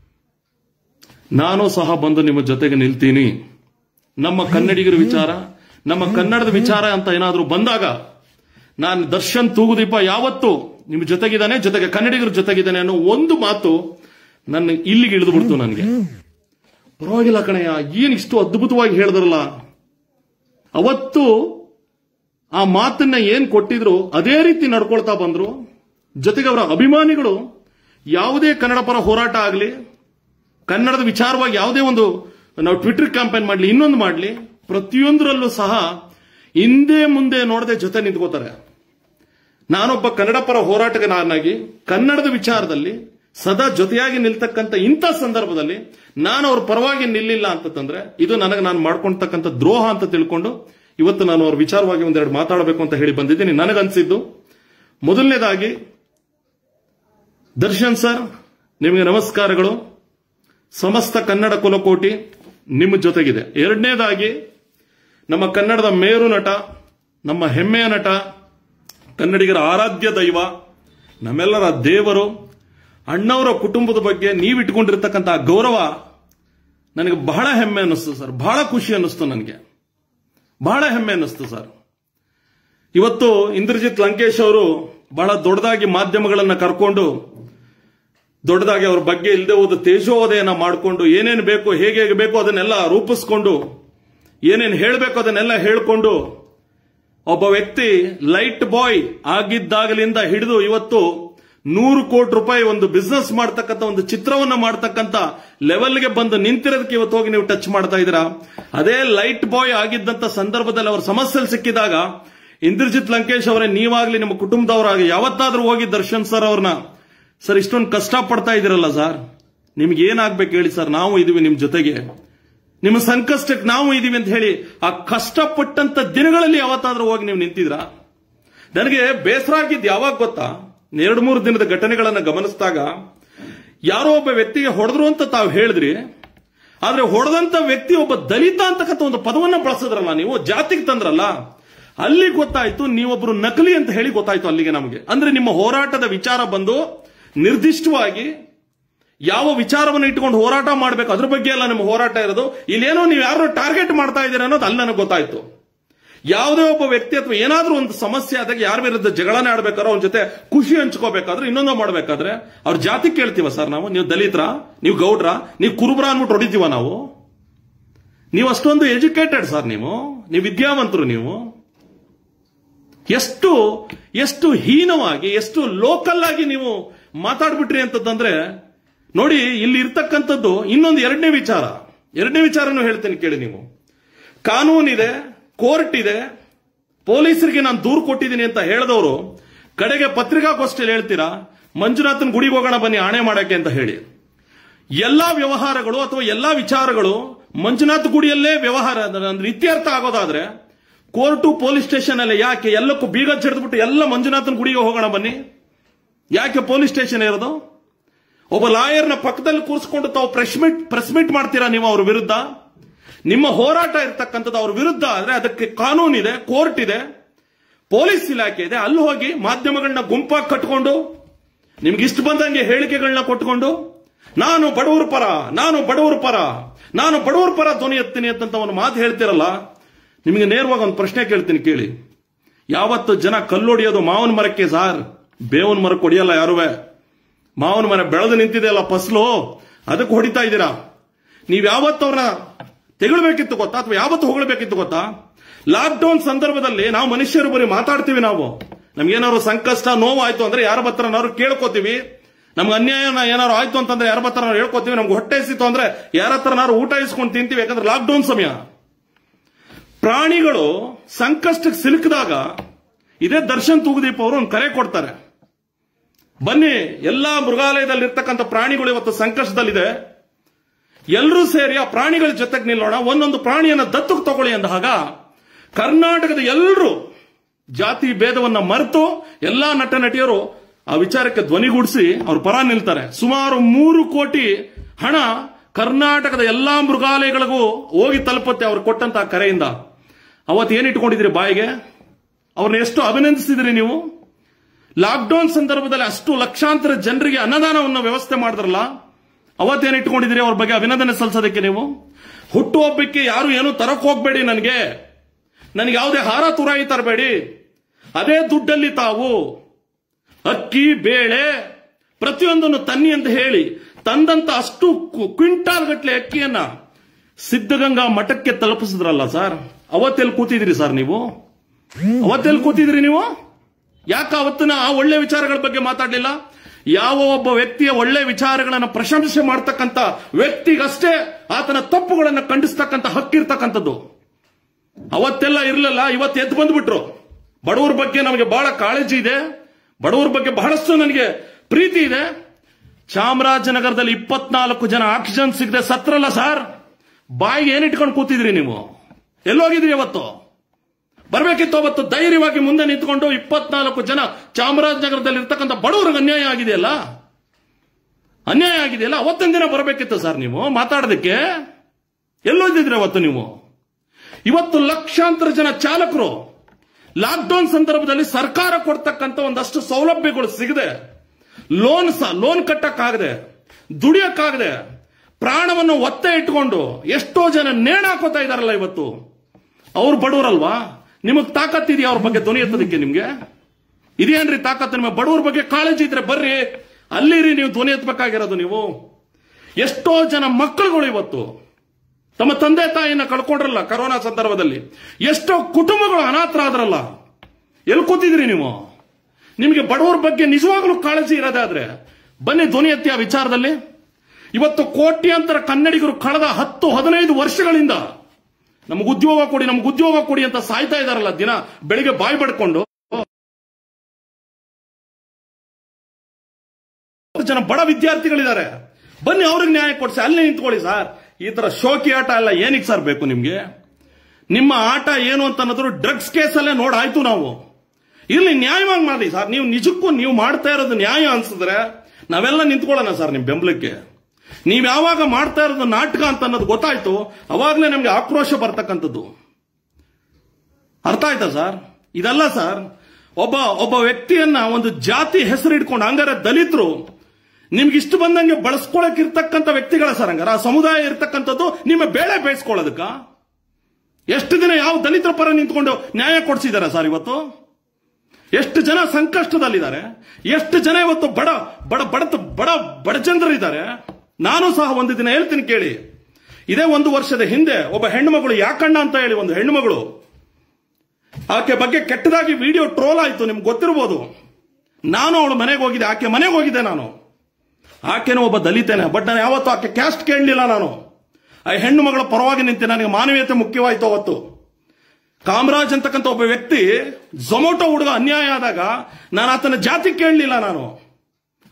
ನಾನು ಸಹ ಬಂದು ನಿಮ್ಮ ಜೊತೆಗೆ ನಿಲ್ತೀನಿ ನಮ್ಮ ಕನ್ನಡಿಗರ ವಿಚಾರ ನಮ್ಮ ಕನ್ನಡದ ವಿಚಾರ ಅಂತ ಏನಾದರೂ ಬಂದಾಗ ನಾನು ದರ್ಶನ್ ತೂಗುದೀಪ ಯಾವತ್ತು ನಿಮ್ಮ ಜೊತೆಗಿದ್ದಾನೆ ಜೊತೆಗೆ ಕನ್ನಡಿಗರ ಜೊತೆಗಿದ್ದಾನೆ ಅನ್ನೋ ಒಂದು ಮಾತು ನನ್ನ ಇಲ್ಲಿಗೆ ಇಳಿದು ಬಿಡ್ತು ನನಗೆ ಪರವಾಗಿಲ್ಲ ಕಣಯ್ಯ ಏನ್ ಇಷ್ಟು ಅದ್ಭುತವಾಗಿ ಹೇಳಿದ್ರಲ್ಲ ಅವತ್ತು ಆ ಮಾತನ್ನ ಏನ್ ಕೊಟ್ಟಿದ್ರು ಅದೇ ರೀತಿ ನಡ್ಕೊಳ್ತಾ ಬಂದ್ರು ಜೊತೆಗೆ ಅವರ ಅಭಿಮಾನಿಗಳು ಯಾವುದೇ ಕನ್ನಡ ಪರ ಹೋರಾಟ ಆಗಲಿ ಕನ್ನಡದ ವಿಚಾರವಾಗಿ ಯಾವುದೇ ಒಂದು ನಾವು ಟ್ವಿಟರ್ ಕ್ಯಾಂಪೇನ್ ಮಾಡಲಿ ಇನ್ನೊಂದು ಮಾಡಲಿ ಪ್ರತಿಯೊಂದರಲ್ಲೂ ಸಹ ಹಿಂದೆ ಮುಂದೆ ನೋಡದೆ ಜೊತೆ ನಿಂತ್ಕೋತಾರೆ ನಾನೊಬ್ಬ ಕನ್ನಡ ಪರ ಹೋರಾಟಗಾರನಾಗಿ ಕನ್ನಡದ ವಿಚಾರದಲ್ಲಿ ಸದಾ ಜೊತೆಯಾಗಿ ನಿಲ್ತಕ್ಕಂಥ ಇಂಥ ಸಂದರ್ಭದಲ್ಲಿ ನಾನು ಅವ್ರ ಪರವಾಗಿ ನಿಲ್ಲಿಲ್ಲ ಅಂತಂದ್ರೆ ಇದು ನನಗೆ ನಾನು ಮಾಡ್ಕೊಳ್ತಕ್ಕಂಥ ದ್ರೋಹ ಅಂತ ತಿಳ್ಕೊಂಡು ಇವತ್ತು ನಾನು ಅವ್ರ ವಿಚಾರವಾಗಿ ಒಂದೆರಡು ಮಾತಾಡಬೇಕು ಅಂತ ಹೇಳಿ ಬಂದಿದ್ದೀನಿ ನನಗನ್ಸಿದ್ದು ಮೊದಲನೇದಾಗಿ ದರ್ಶನ್ ಸರ್ ನಿಮಗೆ ನಮಸ್ಕಾರಗಳು ಸಮಸ್ತ ಕನ್ನಡ ಕುಲಕೋಟಿ ನಿಮ್ಮ ಜೊತೆಗಿದೆ ಎರಡನೇದಾಗಿ ನಮ್ಮ ಕನ್ನಡದ ಮೇರು ನಟ ನಮ್ಮ ಹೆಮ್ಮೆಯ ನಟ ಕನ್ನಡಿಗರ ಆರಾಧ್ಯ ದೈವ ನಮ್ಮೆಲ್ಲರ ದೇವರು ಅಣ್ಣವರ ಕುಟುಂಬದ ಬಗ್ಗೆ ನೀವು ಇಟ್ಕೊಂಡಿರ್ತಕ್ಕಂಥ ಗೌರವ ನನಗೆ ಬಹಳ ಹೆಮ್ಮೆ ಅನ್ನಿಸ್ತು ಸರ್ ಬಹಳ ಖುಷಿ ಅನ್ನಿಸ್ತು ನನಗೆ ಬಹಳ ಹೆಮ್ಮೆ ಅನ್ನಿಸ್ತು ಸರ್ ಇವತ್ತು ಇಂದ್ರಜಿತ್ ಲಂಕೇಶ್ ಅವರು ಬಹಳ ದೊಡ್ಡದಾಗಿ ಮಾಧ್ಯಮಗಳನ್ನ ಕರ್ಕೊಂಡು ದೊಡ್ಡದಾಗಿ ಅವ್ರ ಬಗ್ಗೆ ಇಲ್ಲದೆ ಹೋದ ತೇಜೋವಧೆಯನ್ನ ಮಾಡಿಕೊಂಡು ಏನೇನು ಬೇಕು ಹೇಗೆ ಹೇಗೆ ಬೇಕು ಅದನ್ನೆಲ್ಲ ರೂಪಿಸ್ಕೊಂಡು ಏನೇನು ಹೇಳಬೇಕು ಅದನ್ನೆಲ್ಲ ಹೇಳ್ಕೊಂಡು ಒಬ್ಬ ವ್ಯಕ್ತಿ ಲೈಟ್ ಬಾಯ್ ಆಗಿದ್ದಾಗಲಿಂದ ಹಿಡಿದು ಇವತ್ತು ನೂರು ಕೋಟಿ ರೂಪಾಯಿ ಒಂದು ಬಿಸ್ನೆಸ್ ಮಾಡ್ತಕ್ಕಂಥ ಒಂದು ಚಿತ್ರವನ್ನ ಮಾಡ್ತಕ್ಕಂಥ ಲೆವೆಲ್ಗೆ ಬಂದು ನಿಂತಿರೋದಕ್ಕೆ ಇವತ್ತು ಹೋಗಿ ನೀವು ಟಚ್ ಮಾಡ್ತಾ ಇದ್ದೀರಾ ಅದೇ ಲೈಟ್ ಬಾಯ್ ಆಗಿದ್ದಂತ ಸಂದರ್ಭದಲ್ಲಿ ಅವ್ರ ಸಮಸ್ಯೆ ಸಿಕ್ಕಿದಾಗ ಇಂದ್ರಜಿತ್ ಲಂಕೇಶ್ ಅವರೇ ನೀವಾಗ್ಲಿ ನಿಮ್ಮ ಕುಟುಂಬದವರಾಗಿ ಯಾವತ್ತಾದ್ರೂ ಹೋಗಿ ದರ್ಶನ್ ಸರ್ ಅವ್ರನ್ನ ಸರ್ ಇಷ್ಟೊಂದು ಕಷ್ಟ ಪಡ್ತಾ ಇದ್ದೀರಲ್ಲ ಸರ್ ನಿಮ್ಗೆ ಏನಾಗ್ಬೇಕು ಹೇಳಿ ಸರ್ ನಾವು ಇದೀವಿ ನಿಮ್ ಜೊತೆಗೆ ನಿಮ್ಮ ಸಂಕಷ್ಟಕ್ಕೆ ನಾವು ಇದೀವಿ ಅಂತ ಹೇಳಿ ಆ ಕಷ್ಟಪಟ್ಟಂತ ದಿನಗಳಲ್ಲಿ ಯಾವತ್ತಾದ್ರೂ ಹೋಗಿ ನೀವು ನಿಂತಿದ್ರಾ ನನಗೆ ಬೇಸರ ಆಗಿದ್ದು ಯಾವಾಗ ಗೊತ್ತಾ ಎರಡು ಮೂರು ದಿನದ ಘಟನೆಗಳನ್ನ ಗಮನಿಸಿದಾಗ ಯಾರೋ ಒಬ್ಬ ವ್ಯಕ್ತಿಗೆ ಹೊಡೆದ್ರು ಅಂತ ತಾವು ಹೇಳಿದ್ರಿ ಆದ್ರೆ ಹೊಡೆದಂತ ವ್ಯಕ್ತಿ ಒಬ್ಬ ದಲಿತ ಅಂತಕ್ಕಂಥ ಒಂದು ಪದವನ್ನ ಬಳಸಿದ್ರಲ್ಲ ನೀವು ಜಾತಿಗೆ ತಂದ್ರಲ್ಲ ಅಲ್ಲಿ ಗೊತ್ತಾಯ್ತು ನೀವೊಬ್ರು ನಕಲಿ ಅಂತ ಹೇಳಿ ಗೊತ್ತಾಯ್ತು ಅಲ್ಲಿಗೆ ನಮಗೆ ಅಂದ್ರೆ ನಿಮ್ಮ ಹೋರಾಟದ ವಿಚಾರ ಬಂದು ನಿರ್ದಿಷ್ಟವಾಗಿ ಯಾವ ವಿಚಾರವನ್ನು ಇಟ್ಕೊಂಡು ಹೋರಾಟ ಮಾಡಬೇಕು ಅದ್ರ ಬಗ್ಗೆ ಎಲ್ಲ ನಿಮ್ಮ ಹೋರಾಟ ಇರೋದು ಇಲ್ಲೇನೋ ನೀವು ಯಾರು ಟಾರ್ಗೆಟ್ ಮಾಡ್ತಾ ಇದ್ದೀರಾ ಅನ್ನೋದು ಅಲ್ಲಿ ನನಗೆ ಗೊತ್ತಾಯ್ತು ಯಾವುದೇ ಒಬ್ಬ ವ್ಯಕ್ತಿ ಅಥವಾ ಏನಾದ್ರೂ ಒಂದು ಸಮಸ್ಯೆ ಆದಾಗ ಯಾರ ವಿರುದ್ಧ ಜಗಳನೇ ಆಡ್ಬೇಕಾದ್ರೆ ಅವ್ನ ಜೊತೆ ಖುಷಿ ಹಂಚ್ಕೋಬೇಕಾದ್ರೆ ಇನ್ನೊಂದು ಮಾಡ್ಬೇಕಾದ್ರೆ ಅವ್ರ ಜಾತಿ ಕೇಳ್ತೀವ ಸರ್ ನಾವು ನೀವು ದಲಿತರ ನೀವು ಗೌಡ್ರ ನೀವು ಕುರುಬ್ರ ಅನ್ಬಿಟ್ಟು ಹೊಡಿತೀವ ನಾವು ನೀವು ಅಷ್ಟೊಂದು ಎಜುಕೇಟೆಡ್ ಸರ್ ನೀವು ನೀವು ವಿದ್ಯಾವಂತರು ನೀವು ಎಷ್ಟು ಎಷ್ಟು ಹೀನವಾಗಿ ಎಷ್ಟು ಲೋಕಲ್ ಆಗಿ ನೀವು ಮಾತಾಡ್ಬಿಟ್ರಿ ಅಂತಂದ್ರೆ ನೋಡಿ ಇಲ್ಲಿ ಇರ್ತಕ್ಕಂಥದ್ದು ಇನ್ನೊಂದು ಎರಡನೇ ವಿಚಾರ ಎರಡನೇ ವಿಚಾರನೂ ಹೇಳ್ತೇನೆ ಕೇಳಿ ನೀವು ಕಾನೂನಿದೆ ಕೋರ್ಟ್ ಇದೆ ಪೊಲೀಸರಿಗೆ ನಾನು ದೂರು ಕೊಟ್ಟಿದ್ದೀನಿ ಅಂತ ಹೇಳಿದವರು ಕಡೆಗೆ ಪತ್ರಿಕಾಗೋಷ್ಠಿಯಲ್ಲಿ ಹೇಳ್ತೀರಾ ಮಂಜುನಾಥನ್ ಗುಡಿಗೆ ಹೋಗೋಣ ಬನ್ನಿ ಆಣೆ ಮಾಡಕ್ಕೆ ಅಂತ ಹೇಳಿ ಎಲ್ಲಾ ವ್ಯವಹಾರಗಳು ಅಥವಾ ಎಲ್ಲಾ ವಿಚಾರಗಳು ಮಂಜುನಾಥ್ ಗುಡಿಯಲ್ಲೇ ವ್ಯವಹಾರ ಅಂದ್ರೆ ಇತ್ಯರ್ಥ ಆಗೋದಾದ್ರೆ ಕೋರ್ಟು ಪೊಲೀಸ್ ಸ್ಟೇಷನ್ ಅಲ್ಲೇ ಯಾಕೆ ಎಲ್ಲಕ್ಕೂ ಬೀಗ ಚೆಡ್ದ್ಬಿಟ್ಟು ಎಲ್ಲ ಮಂಜುನಾಥನ ಗುಡಿಗೆ ಹೋಗೋಣ ಬನ್ನಿ ಯಾಕೆ ಪೊಲೀಸ್ ಸ್ಟೇಷನ್ ಇರೋದು ಒಬ್ಬ ಲಾಯರ್ನ ಪಕ್ಕದಲ್ಲಿ ಕೂರಿಸ್ಕೊಂಡು ತಾವು ಪ್ರೆಸ್ ಮೀಟ್ ಪ್ರೆಸ್ ಮೀಟ್ ಮಾಡ್ತೀರಾ ನೀವು ಅವ್ರ ವಿರುದ್ಧ ನಿಮ್ಮ ಹೋರಾಟ ಇರ್ತಕ್ಕಂಥದ್ದು ಅವ್ರ ವಿರುದ್ಧ ಆದ್ರೆ ಅದಕ್ಕೆ ಕಾನೂನಿದೆ ಕೋರ್ಟ್ ಇದೆ ಪೊಲೀಸ್ ಇಲಾಖೆ ಇದೆ ಅಲ್ಲಿ ಹೋಗಿ ಮಾಧ್ಯಮಗಳನ್ನ ಗುಂಪಾಗಿ ಕಟ್ಕೊಂಡು ನಿಮ್ಗೆ ಇಷ್ಟ ಬಂದಂಗೆ ಹೇಳಿಕೆಗಳನ್ನ ಕೊಟ್ಕೊಂಡು ನಾನು ಬಡವರ ಪರ ನಾನು ಬಡವರ ಪರ ನಾನು ಬಡವರ ಪರ ಧ್ವನಿ ಎತ್ತೀನಿ ಅಂತ ಒಂದು ಮಾತು ಹೇಳ್ತಿರಲ್ಲ ನಿಮಗೆ ನೇರವಾಗಿ ಒಂದು ಪ್ರಶ್ನೆ ಕೇಳ್ತೀನಿ ಕೇಳಿ ಯಾವತ್ತು ಜನ ಕಲ್ಲೊಡಿಯೋದು ಮಾವನ ಮರಕ್ಕೆ ಸಾರ್ ಬೇವನ ಮರಕ್ಕೆ ಹೊಡಿಯಲ್ಲ ಯಾರುವೆ ಮಾವನ ಮರ ಬೆಳೆದು ನಿಂತಿದೆ ಅಲ್ಲ ಫಸಲು ಅದಕ್ಕೆ ಹೊಡಿತಾ ಇದ್ದೀರಾ ನೀವ್ ಯಾವತ್ತು ಅವ್ರನ್ನ ತೆಗಳ್ಬೇಕಿತ್ತು ಗೊತ್ತಾ ಅಥವಾ ಯಾವತ್ತು ಹೊಗಳಬೇಕಿತ್ತು ಗೊತ್ತಾ ಲಾಕ್ಡೌನ್ ಸಂದರ್ಭದಲ್ಲಿ ನಾವು ಮನುಷ್ಯರು ಬರೀ ಮಾತಾಡ್ತೀವಿ ನಾವು ನಮ್ಗೇನಾದ್ರು ಸಂಕಷ್ಟ ನೋವು ಆಯ್ತು ಅಂದ್ರೆ ಯಾರ ಹತ್ರನಾದ್ರು ಕೇಳ್ಕೊತೀವಿ ನಮ್ಗೆ ಅನ್ಯಾಯ ಏನಾದ್ರು ಆಯ್ತು ಅಂತಂದ್ರೆ ಯಾರ ಹತ್ರ ನಾವು ಹೇಳ್ಕೊತೀವಿ ನಮ್ಗೆ ಹೊಟ್ಟೆ ಹಸಿತು ಅಂದ್ರೆ ಯಾರ ಹತ್ರನಾದ್ರು ಊಟ ಇಸ್ಕೊಂಡು ತಿಂತೀವಿ ಯಾಕಂದ್ರೆ ಲಾಕ್ಡೌನ್ ಸಮಯ ಪ್ರಾಣಿಗಳು ಸಂಕಷ್ಟಕ್ಕೆ ಸಿಲುಕಿದಾಗ ಇದೇ ದರ್ಶನ್ ತೂಗುದೀಪ್ ಅವರು ಒಂದು ಕರೆ ಕೊಡ್ತಾರೆ ಬನ್ನಿ ಎಲ್ಲಾ ಮೃಗಾಲಯದಲ್ಲಿ ಇರ್ತಕ್ಕಂಥ ಪ್ರಾಣಿಗಳು ಇವತ್ತು ಸಂಕಷ್ಟದಲ್ಲಿದೆ ಎಲ್ಲರೂ ಸೇರಿ ಆ ಪ್ರಾಣಿಗಳ ಜೊತೆಗೆ ನಿಲ್ಲೋಣ ಒಂದೊಂದು ಪ್ರಾಣಿಯನ್ನ ದತ್ತಕ್ಕೆ ತಗೊಳ್ಳಿ ಅಂದಾಗ ಕರ್ನಾಟಕದ ಎಲ್ಲರೂ ಜಾತಿ ಭೇದವನ್ನ ಮರೆತು ಎಲ್ಲಾ ನಟ ನಟಿಯರು ಆ ವಿಚಾರಕ್ಕೆ ಧ್ವನಿಗೂಡಿಸಿ ಅವ್ರ ಪರ ನಿಲ್ತಾರೆ ಸುಮಾರು ಮೂರು ಕೋಟಿ ಹಣ ಕರ್ನಾಟಕದ ಎಲ್ಲಾ ಮೃಗಾಲಯಗಳಿಗೂ ಹೋಗಿ ತಲುಪುತ್ತೆ ಅವ್ರು ಕೊಟ್ಟಂತ ಕರೆಯಿಂದ ಅವತ್ತು ಏನ್ ಇಟ್ಕೊಂಡಿದ್ರಿ ಬಾಯಿಗೆ ಅವ್ರನ್ನ ಎಷ್ಟು ಅಭಿನಂದಿಸಿದ್ರಿ ನೀವು ಲಾಕ್ಡೌನ್ ಸಂದರ್ಭದಲ್ಲಿ ಅಷ್ಟು ಲಕ್ಷಾಂತರ ಜನರಿಗೆ ಅನ್ನದಾನವನ್ನು ವ್ಯವಸ್ಥೆ ಮಾಡಿದ್ರಲ್ಲ ಅವತ್ತೇನು ಇಟ್ಕೊಂಡಿದ್ದೀರಿ ಅವ್ರ ಬಗ್ಗೆ ಅಭಿನಂದನೆ ಸಲ್ಲಿಸೋದಕ್ಕೆ ನೀವು ಹುಟ್ಟುಹಬ್ಬಕ್ಕೆ ಯಾರು ಏನು ತರಕ್ ಹೋಗ್ಬೇಡಿ ನನಗೆ ನನಗೆ ಯಾವುದೇ ಹಾರ ತುರಾಯಿ ತರಬೇಡಿ ಅದೇ ದುಡ್ಡಲ್ಲಿ ತಾವು ಅಕ್ಕಿ ಬೇಳೆ ಪ್ರತಿಯೊಂದನ್ನು ತನ್ನಿ ಅಂತ ಹೇಳಿ ತಂದಂತ ಅಷ್ಟು ಕು- ಕ್ವಿಂಟಾಲ್ ಗಟ್ಲೆ ಅಕ್ಕಿಯನ್ನ ಸಿದ್ಧಗಂಗಾ ಮಠಕ್ಕೆ ತಲುಪಿಸಿದ್ರಲ್ಲ ಸರ್ ಅವತ್ತೆಲ್ಲಿ ಕೂತಿದ್ರಿ ಸರ್ ನೀವು ಅವತ್ತೆಲ್ಲಿ ಕೂತಿದ್ರಿ ನೀವು ಯಾಕೆ ಅವತ್ತಿನ ಆ ಒಳ್ಳೆ ವಿಚಾರಗಳ ಬಗ್ಗೆ ಮಾತಾಡಲಿಲ್ಲ ಯಾವ ಒಬ್ಬ ವ್ಯಕ್ತಿಯ ಒಳ್ಳೆ ವಿಚಾರಗಳನ್ನು ಪ್ರಶಂಸೆ ಮಾಡ್ತಕ್ಕಂಥ ವ್ಯಕ್ತಿಗಷ್ಟೇ ಆತನ ತಪ್ಪುಗಳನ್ನು ಖಂಡಿಸ್ತಕ್ಕಂಥ ಹಕ್ಕಿರ್ತಕ್ಕಂಥದ್ದು ಅವತ್ತೆಲ್ಲ ಇರಲಿಲ್ಲ ಇವತ್ತು ಎದ್ದು ಬಂದ್ಬಿಟ್ರು ಬಡವರ ಬಗ್ಗೆ ನಮಗೆ ಬಹಳ ಕಾಳಜಿ ಇದೆ ಬಡವರ ಬಗ್ಗೆ ಬಹಳಷ್ಟು ನನಗೆ ಪ್ರೀತಿ ಇದೆ ಚಾಮರಾಜನಗರದಲ್ಲಿ ಇಪ್ಪತ್ನಾಲ್ಕು ಜನ ಆಕ್ಸಿಜನ್ ಸಿಗದೆ ಸತ್ರಲ್ಲ ಸರ್ ಬಾಯಿಗೆ ಏನಿಟ್ಕೊಂಡು ಕೂತಿದ್ರಿ ನೀವು ಎಲ್ಲೋಗಿದ್ರಿ ಅವತ್ತು ಬರ್ಬೇಕಿತ್ತು ಅವತ್ತು ಧೈರ್ಯವಾಗಿ ಮುಂದೆ ನಿಂತ್ಕೊಂಡು ಇಪ್ಪತ್ನಾಲ್ಕು ಜನ ಚಾಮರಾಜನಗರದಲ್ಲಿ ಇರ್ತಕ್ಕಂಥ ಬಡವರಿಗೆ ಅನ್ಯಾಯ ಆಗಿದೆಯಲ್ಲ ಅನ್ಯಾಯ ಆಗಿದೆಯಲ್ಲ ಅವತ್ತೊಂದು ದಿನ ಬರಬೇಕಿತ್ತು ಸರ್ ನೀವು ಮಾತಾಡೋದಕ್ಕೆ ಎಲ್ಲೋದಿದ್ರಿ ಅವತ್ತು ನೀವು ಇವತ್ತು ಲಕ್ಷಾಂತರ ಜನ ಚಾಲಕರು ಲಾಕ್ಡೌನ್ ಸಂದರ್ಭದಲ್ಲಿ ಸರ್ಕಾರ ಕೊಡ್ತಕ್ಕಂಥ ಒಂದಷ್ಟು ಸೌಲಭ್ಯಗಳು ಸಿಗದೆ ಲೋನ್ ಸ ಲೋನ್ ಕಟ್ಟಕ್ಕಾಗದೆ ದುಡಿಯಕ್ಕಾಗದೆ ಪ್ರಾಣವನ್ನು ಒತ್ತೆ ಇಟ್ಕೊಂಡು ಎಷ್ಟೋ ಜನ ನೇಣಾಕೋತಾ ಇದಾರಲ್ಲ ಇವತ್ತು ಅವ್ರು ಬಡವರಲ್ವಾ ನಿಮಗ್ ತಾಕತ್ತಿದೆಯಾ ಅವ್ರ ಬಗ್ಗೆ ಧ್ವನಿ ಎತ್ತೋದಕ್ಕೆ ನಿಮ್ಗೆ ಇದೇನ್ರಿ ತಾಕತ್ತು ನಿಮ್ಮ ಬಡವರ ಬಗ್ಗೆ ಕಾಳಜಿ ಇದ್ರೆ ಬರ್ರಿ ಅಲ್ಲಿರಿ ನೀವು ಧ್ವನಿ ಎತ್ತಬೇಕಾಗಿರೋದು ನೀವು ಎಷ್ಟೋ ಜನ ಮಕ್ಕಳುಗಳು ಇವತ್ತು ತಮ್ಮ ತಂದೆ ತಾಯಿಯನ್ನ ಕಳ್ಕೊಂಡ್ರಲ್ಲ ಕರೋನಾ ಸಂದರ್ಭದಲ್ಲಿ ಎಷ್ಟೋ ಕುಟುಂಬಗಳು ಅನಾಥರಾದ್ರಲ್ಲ ಎಲ್ಲಿ ಕೂತಿದ್ರಿ ನೀವು ನಿಮಗೆ ಬಡವರ ಬಗ್ಗೆ ನಿಜವಾಗ್ಲೂ ಕಾಳಜಿ ಇರೋದಾದ್ರೆ ಬನ್ನಿ ಧ್ವನಿ ಎತ್ತಿ ಆ ವಿಚಾರದಲ್ಲಿ ಇವತ್ತು ಕೋಟ್ಯಾಂತರ ಕನ್ನಡಿಗರು ಕಳೆದ ಹತ್ತು ಹದಿನೈದು ವರ್ಷಗಳಿಂದ ನಮ್ಗೆ ಉದ್ಯೋಗ ಕೊಡಿ ನಮ್ಗೆ ಉದ್ಯೋಗ ಕೊಡಿ ಅಂತ ಸಾಯ್ತಾ ಇದಾರಲ್ಲ ದಿನ ಬೆಳಿಗ್ಗೆ ಬಾಯಿ ಬಡ್ಕೊಂಡು ಜನ ಬಡ ವಿದ್ಯಾರ್ಥಿಗಳಿದ್ದಾರೆ ಬನ್ನಿ ಅವ್ರಿಗೆ ನ್ಯಾಯ ಕೊಡ್ಸಿ ಅಲ್ಲೇ ನಿಂತ್ಕೊಳ್ಳಿ ಸರ್ ಈ ತರ ಶೋಕಿ ಆಟ ಎಲ್ಲ ಏನಕ್ಕೆ ಸರ್ ಬೇಕು ನಿಮ್ಗೆ ನಿಮ್ಮ ಆಟ ಏನು ಅಂತ ಅನ್ನೋದ್ರು ಡ್ರಗ್ಸ್ ಕೇಸಲ್ಲೇ ನೋಡಾಯ್ತು ನಾವು ಇರ್ಲಿ ನ್ಯಾಯವಾಗಿ ಮಾಡಿ ಸರ್ ನೀವು ನಿಜಕ್ಕೂ ನೀವು ಮಾಡ್ತಾ ಇರೋದು ನ್ಯಾಯ ಅನ್ಸಿದ್ರೆ ನಾವೆಲ್ಲ ನಿಂತ್ಕೊಳ್ಳೋಣ ಸರ್ ನಿಮ್ ಬೆಂಬಲಕ್ಕೆ ನೀವ್ ಯಾವಾಗ ಮಾಡ್ತಾ ಇರೋದು ನಾಟಕ ಅಂತ ಅನ್ನೋದು ಗೊತ್ತಾಯ್ತು ಅವಾಗಲೇ ನಮ್ಗೆ ಆಕ್ರೋಶ ಬರ್ತಕ್ಕಂಥದ್ದು ಅರ್ಥ ಆಯ್ತಾ ಸರ್ ಇದಲ್ಲ ಸರ್ ಒಬ್ಬ ಒಬ್ಬ ವ್ಯಕ್ತಿಯನ್ನ ಒಂದು ಜಾತಿ ಹೆಸರು ಇಟ್ಕೊಂಡು ಹಂಗಾರೆ ದಲಿತರು ನಿಮ್ಗೆ ಇಷ್ಟು ಬಂದಂಗೆ ಬಳಸ್ಕೊಳಕ್ ಇರ್ತಕ್ಕಂಥ ವ್ಯಕ್ತಿಗಳ ಸರ್ ಹಂಗಾರ ಆ ಸಮುದಾಯ ಇರ್ತಕ್ಕಂಥದ್ದು ನಿಮ್ಮ ಬೇಳೆ ಬೇಯಿಸ್ಕೊಳ್ಳೋದಕ್ಕ ಎಷ್ಟು ದಿನ ಯಾವ ದಲಿತರ ಪರ ನಿಂತ್ಕೊಂಡು ನ್ಯಾಯ ಕೊಡ್ಸಿದಾರ ಸರ್ ಇವತ್ತು ಎಷ್ಟು ಜನ ಸಂಕಷ್ಟದಲ್ಲಿದ್ದಾರೆ ಎಷ್ಟು ಜನ ಇವತ್ತು ಬಡ ಬಡ ಬಡತ ಬಡ ಬಡಜನರಿದ್ದಾರೆ ನಾನು ಸಹ ಒಂದು ದಿನ ಹೇಳ್ತೀನಿ ಕೇಳಿ ಇದೇ ಒಂದು ವರ್ಷದ ಹಿಂದೆ ಒಬ್ಬ ಹೆಣ್ಣುಮಗಳು ಯಾಕಣ್ಣ ಅಂತ ಹೇಳಿ ಒಂದು ಹೆಣ್ಣುಮಗಳು ಆಕೆ ಬಗ್ಗೆ ಕೆಟ್ಟದಾಗಿ ವಿಡಿಯೋ ಟ್ರೋಲ್ ಆಯ್ತು ನಿಮ್ಗೆ ಗೊತ್ತಿರ್ಬೋದು ನಾನು ಅವಳ ಮನೆಗೆ ಹೋಗಿದ್ದೆ ಆಕೆ ಮನೆಗೆ ಹೋಗಿದ್ದೆ ನಾನು ಆಕೆನೂ ಒಬ್ಬ ದಲಿತೇನೆ ಬಟ್ ನಾನು ಯಾವತ್ತೂ ಆಕೆ ಕ್ಯಾಸ್ಟ್ ಕೇಳಲಿಲ್ಲ ನಾನು ಆ ಹೆಣ್ಣು ಮಗಳ ಪರವಾಗಿ ನಿಂತೆ ನನಗೆ ಮಾನವೀಯತೆ ಮುಖ್ಯವಾಯಿತು ಅವತ್ತು ಕಾಮರಾಜ್ ಅಂತಕ್ಕಂಥ ಒಬ್ಬ ವ್ಯಕ್ತಿ ಝೊಮೊಟೊ ಹುಡುಗ ಅನ್ಯಾಯ ಆದಾಗ ನಾನು ಆತನ ಜಾತಿ ಕೇಳಲಿಲ್ಲ ನಾನು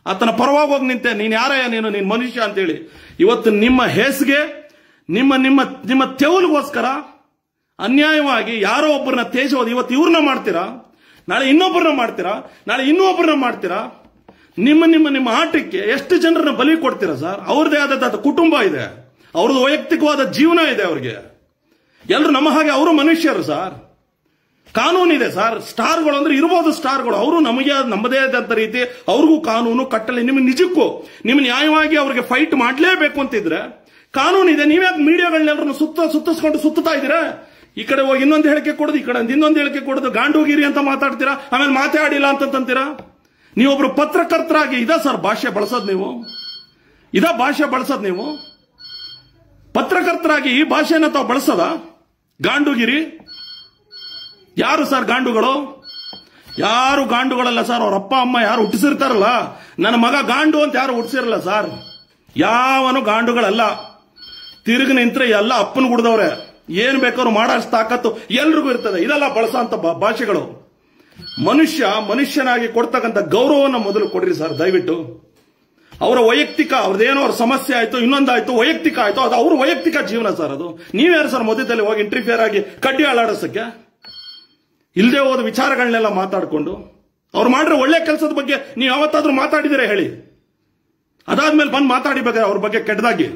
ಆತನ ಪರವಾಗಿ ಹೋಗಿ ನಿಂತೆ ನೀನ್ ಯಾರಯ್ಯ ನೀನು ನೀನ್ ಮನುಷ್ಯ ಅಂತೇಳಿ ಇವತ್ತು ನಿಮ್ಮ ಹೇಸಿಗೆ ನಿಮ್ಮ ನಿಮ್ಮ ನಿಮ್ಮ ತೆವಲಿಗೋಸ್ಕರ ಅನ್ಯಾಯವಾಗಿ ಯಾರೋ ಒಬ್ಬರನ್ನ ತೇಜೋದು ಇವತ್ತು ಇವ್ರನ್ನ ಮಾಡ್ತೀರಾ ನಾಳೆ ಇನ್ನೊಬ್ಬರನ್ನ ಮಾಡ್ತೀರಾ ನಾಳೆ ಇನ್ನೊಬ್ಬರನ್ನ ಮಾಡ್ತೀರಾ ನಿಮ್ಮ ನಿಮ್ಮ ನಿಮ್ಮ ಆಟಕ್ಕೆ ಎಷ್ಟು ಜನರನ್ನ ಬಲಿ ಕೊಡ್ತೀರಾ ಸರ್ ಅವ್ರದೇ ಆದ ಕುಟುಂಬ ಇದೆ ಅವ್ರದ್ದು ವೈಯಕ್ತಿಕವಾದ ಜೀವನ ಇದೆ ಅವ್ರಿಗೆ ಎಲ್ಲರೂ ನಮ್ಮ ಹಾಗೆ ಅವರು ಮನುಷ್ಯರು ಸರ್ ಕಾನೂನಿದೆ ಸರ್ ಸ್ಟಾರ್ಗಳು ಅಂದ್ರೆ ಇರ್ಬೋದು ಸ್ಟಾರ್ಗಳು ಅವರು ನಮಗೆ ನಮ್ಮದೇ ಆದಂತ ರೀತಿ ಅವ್ರಿಗೂ ಕಾನೂನು ಕಟ್ಟಲೆ ನಿಮ್ಗೆ ನಿಜಕ್ಕೂ ನಿಮ್ ನ್ಯಾಯವಾಗಿ ಅವ್ರಿಗೆ ಫೈಟ್ ಮಾಡ್ಲೇಬೇಕು ಅಂತಿದ್ರೆ ಕಾನೂನು ಇದೆ ನೀವ್ಯಾಕೆ ಮೀಡಿಯಾಗಳನ್ನೆಲ್ಲರನ್ನು ಸುತ್ತ ಸುತ್ತಿಸ್ಕೊಂಡು ಸುತ್ತಾ ಇದ್ದೀರಾ ಈ ಕಡೆ ಹೋಗಿ ಇನ್ನೊಂದು ಹೇಳಿಕೆ ಕೊಡೋದು ಈ ಕಡೆ ಇನ್ನೊಂದು ಹೇಳಿಕೆ ಕೊಡೋದು ಗಾಂಡೂಗಿರಿ ಅಂತ ಮಾತಾಡ್ತೀರಾ ಆಮೇಲೆ ಮಾತಾಡಿಲ್ಲ ಅಂತಂತೀರಾ ನೀವೊಬ್ರು ಪತ್ರಕರ್ತರಾಗಿ ಇದ ಸರ್ ಭಾಷೆ ಬಳಸೋದು ನೀವು ಇದ ಭಾಷೆ ಬಳಸೋದು ನೀವು ಪತ್ರಕರ್ತರಾಗಿ ಈ ಭಾಷೆನ ತಾವು ಬಳಸದ ಗಾಂಡುಗಿರಿ ಯಾರು ಸರ್ ಗಾಂಡುಗಳು ಯಾರು ಗಾಂಡುಗಳಲ್ಲ ಸರ್ ಅವ್ರ ಅಪ್ಪ ಅಮ್ಮ ಯಾರು ಹುಟ್ಟಿಸಿರ್ತಾರಲ್ಲ ನನ್ನ ಮಗ ಗಾಂಡು ಅಂತ ಯಾರು ಹುಟ್ಟಿಸಿರಲ್ಲ ಸರ್ ಯಾವನು ಗಾಂಡುಗಳಲ್ಲ ತಿರುಗಿ ನಿಂತ್ರೆ ಎಲ್ಲ ಅಪ್ಪನ ಗುಡ್ದವ್ರೆ ಏನ್ ಬೇಕಾದ್ರು ಮಾಡೋಷ್ಟು ತಾಕತ್ತು ಎಲ್ರಿಗೂ ಇರ್ತದೆ ಇದೆಲ್ಲ ಬಳಸೋಂತ ಭಾ- ಭಾಷೆಗಳು ಮನುಷ್ಯ ಮನುಷ್ಯನಾಗಿ ಕೊಡ್ತಕ್ಕಂಥ ಗೌರವವನ್ನು ಮೊದಲು ಕೊಡ್ರಿ ಸರ್ ದಯವಿಟ್ಟು ಅವರ ವೈಯಕ್ತಿಕ ಅವ್ರದ್ದೇನೋ ಅವ್ರ ಸಮಸ್ಯೆ ಆಯ್ತು ಇನ್ನೊಂದಾಯ್ತು ವೈಯಕ್ತಿಕ ಆಯ್ತು ಅದು ಅವ್ರ ವೈಯಕ್ತಿಕ ಜೀವನ ಸರ್ ಅದು ನೀವ್ಯಾರು ಸರ್ ಮಧ್ಯದಲ್ಲಿ ಹೋಗಿ ಇಂಟರ್ಫಿಯರ್ ಆಗಿ ಕಡ್ಡಿ ಅಲಾಡಿಸಕ್ಕೆ ಇಲ್ಲದೆ ಹೋದ ವಿಚಾರಗಳನ್ನೆಲ್ಲ ಮಾತಾಡಿಕೊಂಡು ಅವ್ರು ಮಾಡಿರೋ ಒಳ್ಳೆ ಕೆಲಸದ ಬಗ್ಗೆ ನೀವು ಯಾವತ್ತಾದ್ರೂ ಮಾತಾಡಿದಿರ ಹೇಳಿ ಅದಾದ್ಮೇಲೆ ಬಂದು ಮಾತಾಡಿಬೇಕಾದ್ರೆ ಅವ್ರ ಬಗ್ಗೆ ಕೆಟ್ಟದಾಗಿ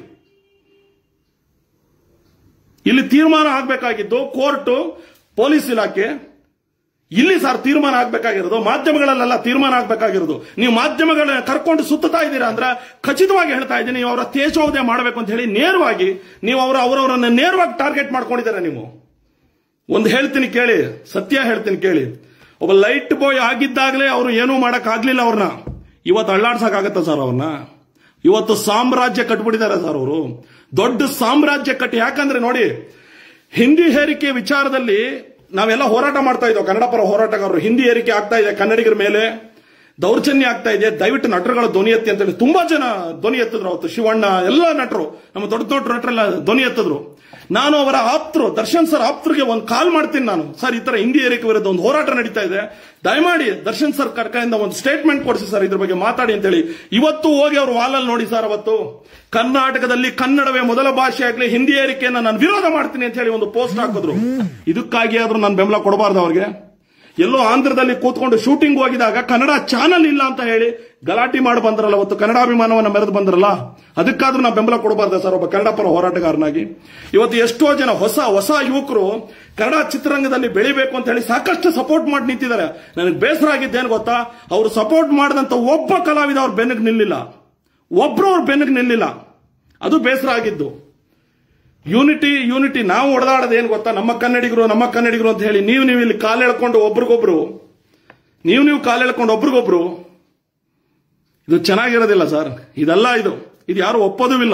ಇಲ್ಲಿ ತೀರ್ಮಾನ ಆಗ್ಬೇಕಾಗಿದ್ದು ಕೋರ್ಟ್ ಪೊಲೀಸ್ ಇಲಾಖೆ ಇಲ್ಲಿ ಸರ್ ತೀರ್ಮಾನ ಆಗ್ಬೇಕಾಗಿರೋದು ಮಾಧ್ಯಮಗಳಲ್ಲೆಲ್ಲ ತೀರ್ಮಾನ ಆಗ್ಬೇಕಾಗಿರೋದು ನೀವು ಮಾಧ್ಯಮಗಳನ್ನ ಕರ್ಕೊಂಡು ಸುತ್ತಾ ಇದ್ದೀರಾ ಅಂದ್ರೆ ಖಚಿತವಾಗಿ ಹೇಳ್ತಾ ಇದ್ದೀನಿ ನೀವು ಅವರ ತೇಜೋವಧೆ ಮಾಡಬೇಕು ಅಂತ ಹೇಳಿ ನೇರವಾಗಿ ನೀವು ಅವರ ಅವರವರನ್ನ ನೇರವಾಗಿ ಟಾರ್ಗೆಟ್ ಮಾಡ್ಕೊಂಡಿದ್ದೀರಾ ನೀವು ಒಂದು ಹೇಳ್ತೀನಿ ಕೇಳಿ ಸತ್ಯ ಹೇಳ್ತೀನಿ ಕೇಳಿ ಒಬ್ಬ ಲೈಟ್ ಬಾಯ್ ಆಗಿದ್ದಾಗಲೇ ಅವರು ಏನೂ ಮಾಡಕ್ ಆಗ್ಲಿಲ್ಲ ಅವ್ರನ್ನ ಇವತ್ತು ಅಳ್ಳಾಡ್ಸಕ್ ಆಗತ್ತ ಸರ್ ಅವ್ರನ್ನ ಇವತ್ತು ಸಾಮ್ರಾಜ್ಯ ಕಟ್ಬಿಟ್ಟಿದ್ದಾರೆ ಸರ್ ಅವರು ದೊಡ್ಡ ಸಾಮ್ರಾಜ್ಯ ಕಟ್ಟಿ ಯಾಕಂದ್ರೆ ನೋಡಿ ಹಿಂದಿ ಹೇರಿಕೆ ವಿಚಾರದಲ್ಲಿ ನಾವೆಲ್ಲ ಹೋರಾಟ ಮಾಡ್ತಾ ಇದ್ದೋ ಕನ್ನಡ ಪರ ಹೋರಾಟಗಾರರು ಹಿಂದಿ ಏರಿಕೆ ಆಗ್ತಾ ಇದೆ ಕನ್ನಡಿಗರ ಮೇಲೆ ದೌರ್ಜನ್ಯ ಆಗ್ತಾ ಇದೆ ದಯವಿಟ್ಟು ನಟರುಗಳ ಧ್ವನಿ ಎತ್ತಿ ಅಂತೇಳಿ ತುಂಬಾ ಜನ ಧ್ವನಿ ಎತ್ತಿದ್ರು ಅವತ್ತು ಶಿವಣ್ಣ ಎಲ್ಲ ನಟರು ನಮ್ಮ ದೊಡ್ಡ ದೊಡ್ಡ ನಟರೆಲ್ಲ ಧ್ವನಿ ಎತ್ತಿದ್ರು ನಾನು ಅವರ ಆಪ್ತರು ದರ್ಶನ್ ಸರ್ ಆಪ್ತರಿಗೆ ಒಂದು ಕಾಲ್ ಮಾಡ್ತೀನಿ ನಾನು ಸರ್ ಈ ತರ ಹಿಂದಿ ಏರಿಕೆ ವಿರುದ್ಧ ಒಂದು ಹೋರಾಟ ನಡೀತಾ ಇದೆ ದಯಮಾಡಿ ದರ್ಶನ್ ಸರ್ ಕರ್ಕದಿಂದ ಒಂದು ಸ್ಟೇಟ್ಮೆಂಟ್ ಕೊಡಿಸಿ ಸರ್ ಇದ್ರ ಬಗ್ಗೆ ಮಾತಾಡಿ ಅಂತೇಳಿ ಇವತ್ತು ಹೋಗಿ ಅವ್ರ ವಾಲಲ್ಲಿ ನೋಡಿ ಸರ್ ಅವತ್ತು ಕರ್ನಾಟಕದಲ್ಲಿ ಕನ್ನಡವೇ ಮೊದಲ ಭಾಷೆ ಆಗ್ಲಿ ಹಿಂದಿ ಏರಿಕೆಯನ್ನ ನಾನು ವಿರೋಧ ಮಾಡ್ತೀನಿ ಅಂತ ಹೇಳಿ ಒಂದು ಪೋಸ್ಟ್ ಹಾಕಿದ್ರು ಇದಕ್ಕಾಗಿ ಆದ್ರೂ ನಾನು ಬೆಂಬಲ ಕೊಡಬಾರ್ದು ಅವ್ರಿಗೆ ಎಲ್ಲೋ ಆಂಧ್ರದಲ್ಲಿ ಕೂತ್ಕೊಂಡು ಶೂಟಿಂಗ್ ಹೋಗಿದಾಗ ಕನ್ನಡ ಚಾನಲ್ ಇಲ್ಲ ಅಂತ ಹೇಳಿ ಗಲಾಟೆ ಮಾಡಿ ಬಂದ್ರಲ್ಲ ಅವತ್ತು ಕನ್ನಡಾಭಿಮಾನವನ್ನ ಮೆರೆದು ಬಂದ್ರಲ್ಲ ಅದಕ್ಕಾದ್ರೂ ನಾವು ಬೆಂಬಲ ಕೊಡಬಾರ್ದ ಸರ್ ಒಬ್ಬ ಕನ್ನಡ ಪರ ಹೋರಾಟಗಾರನಾಗಿ ಇವತ್ತು ಎಷ್ಟೋ ಜನ ಹೊಸ ಹೊಸ ಯುವಕರು ಕನ್ನಡ ಚಿತ್ರರಂಗದಲ್ಲಿ ಬೆಳಿಬೇಕು ಅಂತ ಹೇಳಿ ಸಾಕಷ್ಟು ಸಪೋರ್ಟ್ ಮಾಡಿ ನಿಂತಿದ್ದಾರೆ ನನಗೆ ಬೇಸರ ಆಗಿದ್ದೇನು ಗೊತ್ತಾ ಅವರು ಸಪೋರ್ಟ್ ಮಾಡಿದಂತ ಒಬ್ಬ ಕಲಾವಿದ ಅವ್ರ ಬೆನ್ನಿಗೆ ನಿಲ್ಲಿಲ್ಲ ಒಬ್ರು ಅವ್ರ ಬೆನ್ನಿಗೆ ನಿಲ್ಲಿಲ್ಲ ಅದು ಬೇಸರ ಆಗಿದ್ದು ಯೂನಿಟಿ ಯೂನಿಟಿ ನಾವು ಹೊಡೆದಾಡೋದು ಏನು ಗೊತ್ತಾ ನಮ್ಮ ಕನ್ನಡಿಗರು ನಮ್ಮ ಕನ್ನಡಿಗರು ಅಂತ ಹೇಳಿ ನೀವು ನೀವು ಇಲ್ಲಿ ಕಾಲು ಎಳ್ಕೊಂಡು ಒಬ್ರಿಗೊಬ್ರು ನೀವು ನೀವು ಕಾಲು ಎಳ್ಕೊಂಡು ಒಬ್ರಿಗೊಬ್ರು ಇದು ಚೆನ್ನಾಗಿರೋದಿಲ್ಲ ಸರ್ ಇದೆಲ್ಲ ಇದು ಇದು ಯಾರು ಒಪ್ಪೋದೂ ಇಲ್ಲ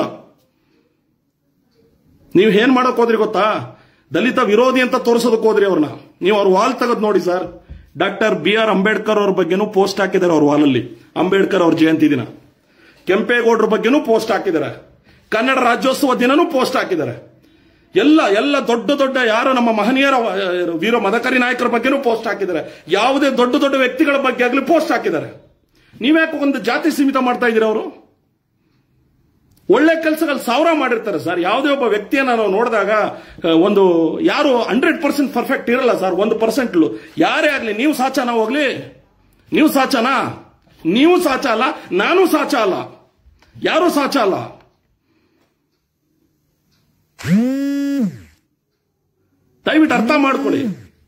ನೀವು ಏನ್ ಮಾಡಕ್ ಹೋದ್ರಿ ಗೊತ್ತಾ ದಲಿತ ವಿರೋಧಿ ಅಂತ ತೋರಿಸೋದಕ್ಕೆ ಹೋದ್ರಿ ಅವ್ರನ್ನ ನೀವು ಅವ್ರ ವಾಲ್ ತೆಗೆದು ನೋಡಿ sir doctor B R Ambedkar ಅವ್ರ ಬಗ್ಗೆನೂ ಪೋಸ್ಟ್ ಹಾಕಿದ್ದಾರೆ ಅವ್ರ ವಾಲಲ್ಲಿ ಅಂಬೇಡ್ಕರ್ ಅವ್ರ ಜಯಂತಿ ದಿನ ಕೆಂಪೇಗೌಡರ ಬಗ್ಗೆನೂ ಪೋಸ್ಟ್ ಹಾಕಿದ್ದಾರೆ ಕನ್ನಡ ರಾಜ್ಯೋತ್ಸವ ದಿನನೂ ಪೋಸ್ಟ್ ಹಾಕಿದ್ದಾರೆ ಎಲ್ಲ ಎಲ್ಲ ದೊಡ್ಡ ದೊಡ್ಡ ಯಾರು ನಮ್ಮ ಮಹನೀಯರ ಆ, ವೀರ ಮದಕರಿ ನಾಯಕರ ಬಗ್ಗೆನೂ ಪೋಸ್ಟ್ ಹಾಕಿದ್ದಾರೆ ಯಾವುದೇ ದೊಡ್ಡ ದೊಡ್ಡ ವ್ಯಕ್ತಿಗಳ ಬಗ್ಗೆ ಆಗಲಿ ಪೋಸ್ಟ್ ಹಾಕಿದ್ದಾರೆ ನೀವ್ಯಾಕೆ ಒಂದು ಜಾತಿ ಸೀಮಿತ ಮಾಡ್ತಾ ಇದ್ದೀರಾ ಅವರು ಒಳ್ಳೆ ಕೆಲಸಗಳು ಸಾವಿರ ಮಾಡಿರ್ತಾರೆ ಸರ್ ಯಾವುದೇ ಒಬ್ಬ ವ್ಯಕ್ತಿಯನ್ನ ನಾವು ನೋಡಿದಾಗ ಆ, ಒಂದು ಯಾರು ಹಂಡ್ರೆಡ್ ಪರ್ಸೆಂಟ್ ಪರ್ಫೆಕ್ಟ್ ಇರಲ್ಲ ಸರ್ ಒಂದು ಪರ್ಸೆಂಟ್ ಯಾರೇ ಆಗ್ಲಿ ನೀವು ಸಾಚನ ಹೋಗ್ಲಿ ನೀವು ಸಾಚನ ನೀವು ಸಾಚ ಅಲ್ಲ ನಾನು ಸಾಚ ಅಲ್ಲ ಯಾರು ಸಾಚ ಅಲ್ಲ ದಯವಿಟ್ಟು ಅರ್ಥ ಮಾಡ್ಕೊಳ್ಳಿ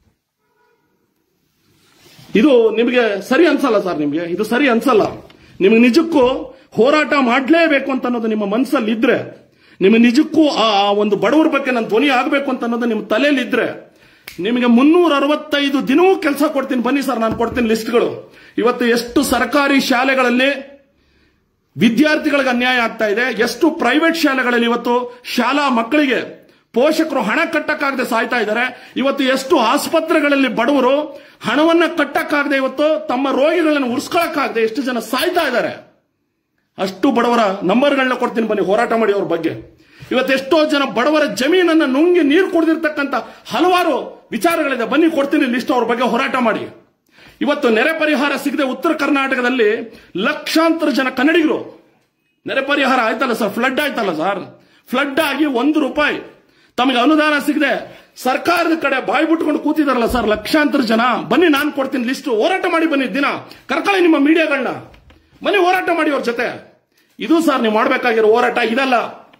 ಇದು ನಿಮಗೆ ಸರಿ ಅನ್ಸಲ್ಲ ಸರ್ ನಿಮಗೆ ಇದು ಸರಿ ಅನ್ಸಲ್ಲ ನಿಮಗೆ ನಿಜಕ್ಕೂ ಹೋರಾಟ ಮಾಡಲೇಬೇಕು ಅಂತ ಅನ್ನೋದು ನಿಮ್ಮ ಮನಸ್ಸಲ್ಲಿ ಇದ್ರೆ ನಿಮಗೆ ನಿಜಕ್ಕೂ ಆ ಆ ಒಂದು ಬಡವರ ಬಗ್ಗೆ ನನ್ನ ಧ್ವನಿ ಆಗಬೇಕು ಅಂತ ಅನ್ನೋದು ನಿಮ್ಮ ತಲೆಯಲ್ಲಿ ಇದ್ರೆ ನಿಮಗೆ ಮುನ್ನೂರ ಅರವತ್ತೈದು ದಿನವೂ ಕೆಲಸ ಕೊಡ್ತೀನಿ ಬನ್ನಿ ಸರ್ ನಾನು ಕೊಡ್ತೀನಿ ಲಿಸ್ಟ್ಗಳು ಇವತ್ತು ಎಷ್ಟು ಸರ್ಕಾರಿ ಶಾಲೆಗಳಲ್ಲಿ ವಿದ್ಯಾರ್ಥಿಗಳಿಗೆ ಅನ್ಯಾಯ ಆಗ್ತಾ ಇದೆ ಎಷ್ಟು ಪ್ರೈವೇಟ್ ಶಾಲೆಗಳಲ್ಲಿ ಇವತ್ತು ಶಾಲಾ ಮಕ್ಕಳಿಗೆ ಪೋಷಕರು ಹಣ ಕಟ್ಟಕ್ಕಾಗದೆ ಸಾಯ್ತಾ ಇದ್ದಾರೆ ಇವತ್ತು ಎಷ್ಟು ಆಸ್ಪತ್ರೆಗಳಲ್ಲಿ ಬಡವರು ಹಣವನ್ನ ಕಟ್ಟಕ್ಕಾಗದೆ ಇವತ್ತು ತಮ್ಮ ರೋಗಿಗಳನ್ನು ಉರ್ಸ್ಕೊಳಕ್ಕಾಗದೆ ಎಷ್ಟು ಜನ ಸಾಯ್ತಾ ಇದ್ದಾರೆ ಅಷ್ಟು ಬಡವರ ನಂಬರ್ಗಳನ್ನ ಕೊಡ್ತೀನಿ ಬನ್ನಿ ಹೋರಾಟ ಮಾಡಿ ಅವ್ರ ಬಗ್ಗೆ ಇವತ್ತು ಎಷ್ಟೋ ಜನ ಬಡವರ ಜಮೀನನ್ನ ನುಂಗಿ ನೀರು ಕುಡಿದಿರ್ತಕ್ಕಂಥ ಹಲವಾರು ವಿಚಾರಗಳಿದೆ ಬನ್ನಿ ಕೊಡ್ತೀನಿ ಲಿಸ್ಟ್ ಅವ್ರ ಬಗ್ಗೆ ಹೋರಾಟ ಮಾಡಿ ಇವತ್ತು ನೆರೆ ಪರಿಹಾರ ಸಿಗದೆ ಉತ್ತರ ಕರ್ನಾಟಕದಲ್ಲಿ ಲಕ್ಷಾಂತರ ಜನ ಕನ್ನಡಿಗರು ನೆರೆ ಪರಿಹಾರ ಆಯ್ತಲ್ಲ ಸರ್ ಫ್ಲಡ್ ಆಯ್ತಲ್ಲ ಸರ್ ಫ್ಲಡ್ ಆಗಿ ಒಂದು ರೂಪಾಯಿ ತಮಗೆ ಅನುದಾನ ಸಿಗದೆ ಸರ್ಕಾರದ ಕಡೆ ಬಾಯಿ ಬಿಟ್ಕೊಂಡು ಕೂತಿದಾರಲ್ಲ ಸರ್ ಲಕ್ಷಾಂತರ ಜನ ಬನ್ನಿ ನಾನು ಕೊಡ್ತೀನಿ ಲಿಸ್ಟ್ ಹೋರಾಟ ಮಾಡಿ ಬನ್ನಿ ದಿನ ಕರ್ಕೊಳ್ಳಿ ನಿಮ್ಮ ಮೀಡಿಯಾಗಳನ್ನ ಬನ್ನಿ ಹೋರಾಟ ಮಾಡಿ ಅವ್ರ ಜೊತೆ ಇದು ಸರ್ ನೀವು ಮಾಡಬೇಕಾಗಿರೋ ಹೋರಾಟ ಇದಲ್ಲ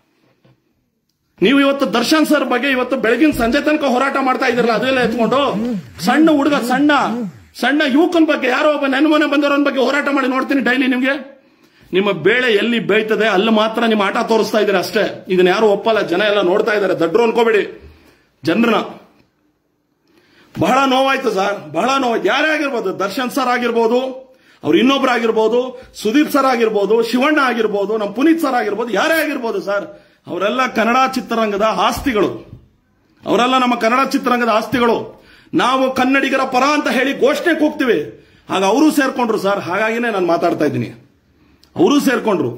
ನೀವು ಇವತ್ತು ದರ್ಶನ್ ಸರ್ ಬಗ್ಗೆ ಇವತ್ತು ಬೆಳಗಿನ ಸಂಜೆ ತನಕ ಹೋರಾಟ ಮಾಡ್ತಾ ಇದ್ದೀರಲ್ಲ ಅದೆಲ್ಲ ಎತ್ಕೊಂಡು ಸಣ್ಣ ಹುಡುಗ ಸಣ್ಣ ಸಣ್ಣ ಯುವಕನ ಬಗ್ಗೆ ಯಾರೋ ಒಬ್ಬ ನನ್ನ ಮನೆ ಬಂದವರನ್ನ ಬಗ್ಗೆ ಹೋರಾಟ ಮಾಡಿ ನೋಡ್ತೀನಿ ಡೈಲಿ ನಿಮ್ಗೆ ನಿಮ್ಮ ಬೇಳೆ ಎಲ್ಲಿ ಬೇಯ್ತದೆ ಅಲ್ಲಿ ಮಾತ್ರ ನಿಮ್ಮ ಆಟ ತೋರಿಸ್ತಾ ಇದ್ದೀರಾ ಅಷ್ಟೇ ಇದನ್ನ ಯಾರು ಒಪ್ಪಲ್ಲ ಜನ ಎಲ್ಲ ನೋಡ್ತಾ ಇದ್ದಾರೆ ದಡ್ರು ಅನ್ಕೋಬೇಡಿ ಜನರನ್ನ ಬಹಳ ನೋವಾಯ್ತು ಸರ್ ಬಹಳ ನೋವಾಯ್ತು ಯಾರೇ ಆಗಿರ್ಬೋದು ದರ್ಶನ್ ಸರ್ ಆಗಿರ್ಬೋದು ಅವ್ರು ಇನ್ನೊಬ್ರು ಆಗಿರ್ಬೋದು ಸುದೀಪ್ ಸರ್ ಆಗಿರ್ಬೋದು ಶಿವಣ್ಣ ಆಗಿರ್ಬೋದು ನಮ್ಮ ಪುನೀತ್ ಸರ್ ಆಗಿರ್ಬೋದು ಯಾರೇ ಆಗಿರ್ಬೋದು ಸರ್ ಅವರೆಲ್ಲ ಕನ್ನಡ ಚಿತ್ರರಂಗದ ಆಸ್ತಿಗಳು ಅವರೆಲ್ಲ ನಮ್ಮ ಕನ್ನಡ ಚಿತ್ರರಂಗದ ಆಸ್ತಿಗಳು ನಾವು ಕನ್ನಡಿಗರ ಪರ ಅಂತ ಹೇಳಿ ಘೋಷಣೆ ಕೂಗ್ತೀವಿ ಆಗ ಅವರು ಸೇರ್ಕೊಂಡ್ರು ಸರ್ ಹಾಗಾಗಿನೇ ನಾನು ಮಾತಾಡ್ತಾ ಇದ್ದೀನಿ ಅವರು ಸೇರ್ಕೊಂಡ್ರು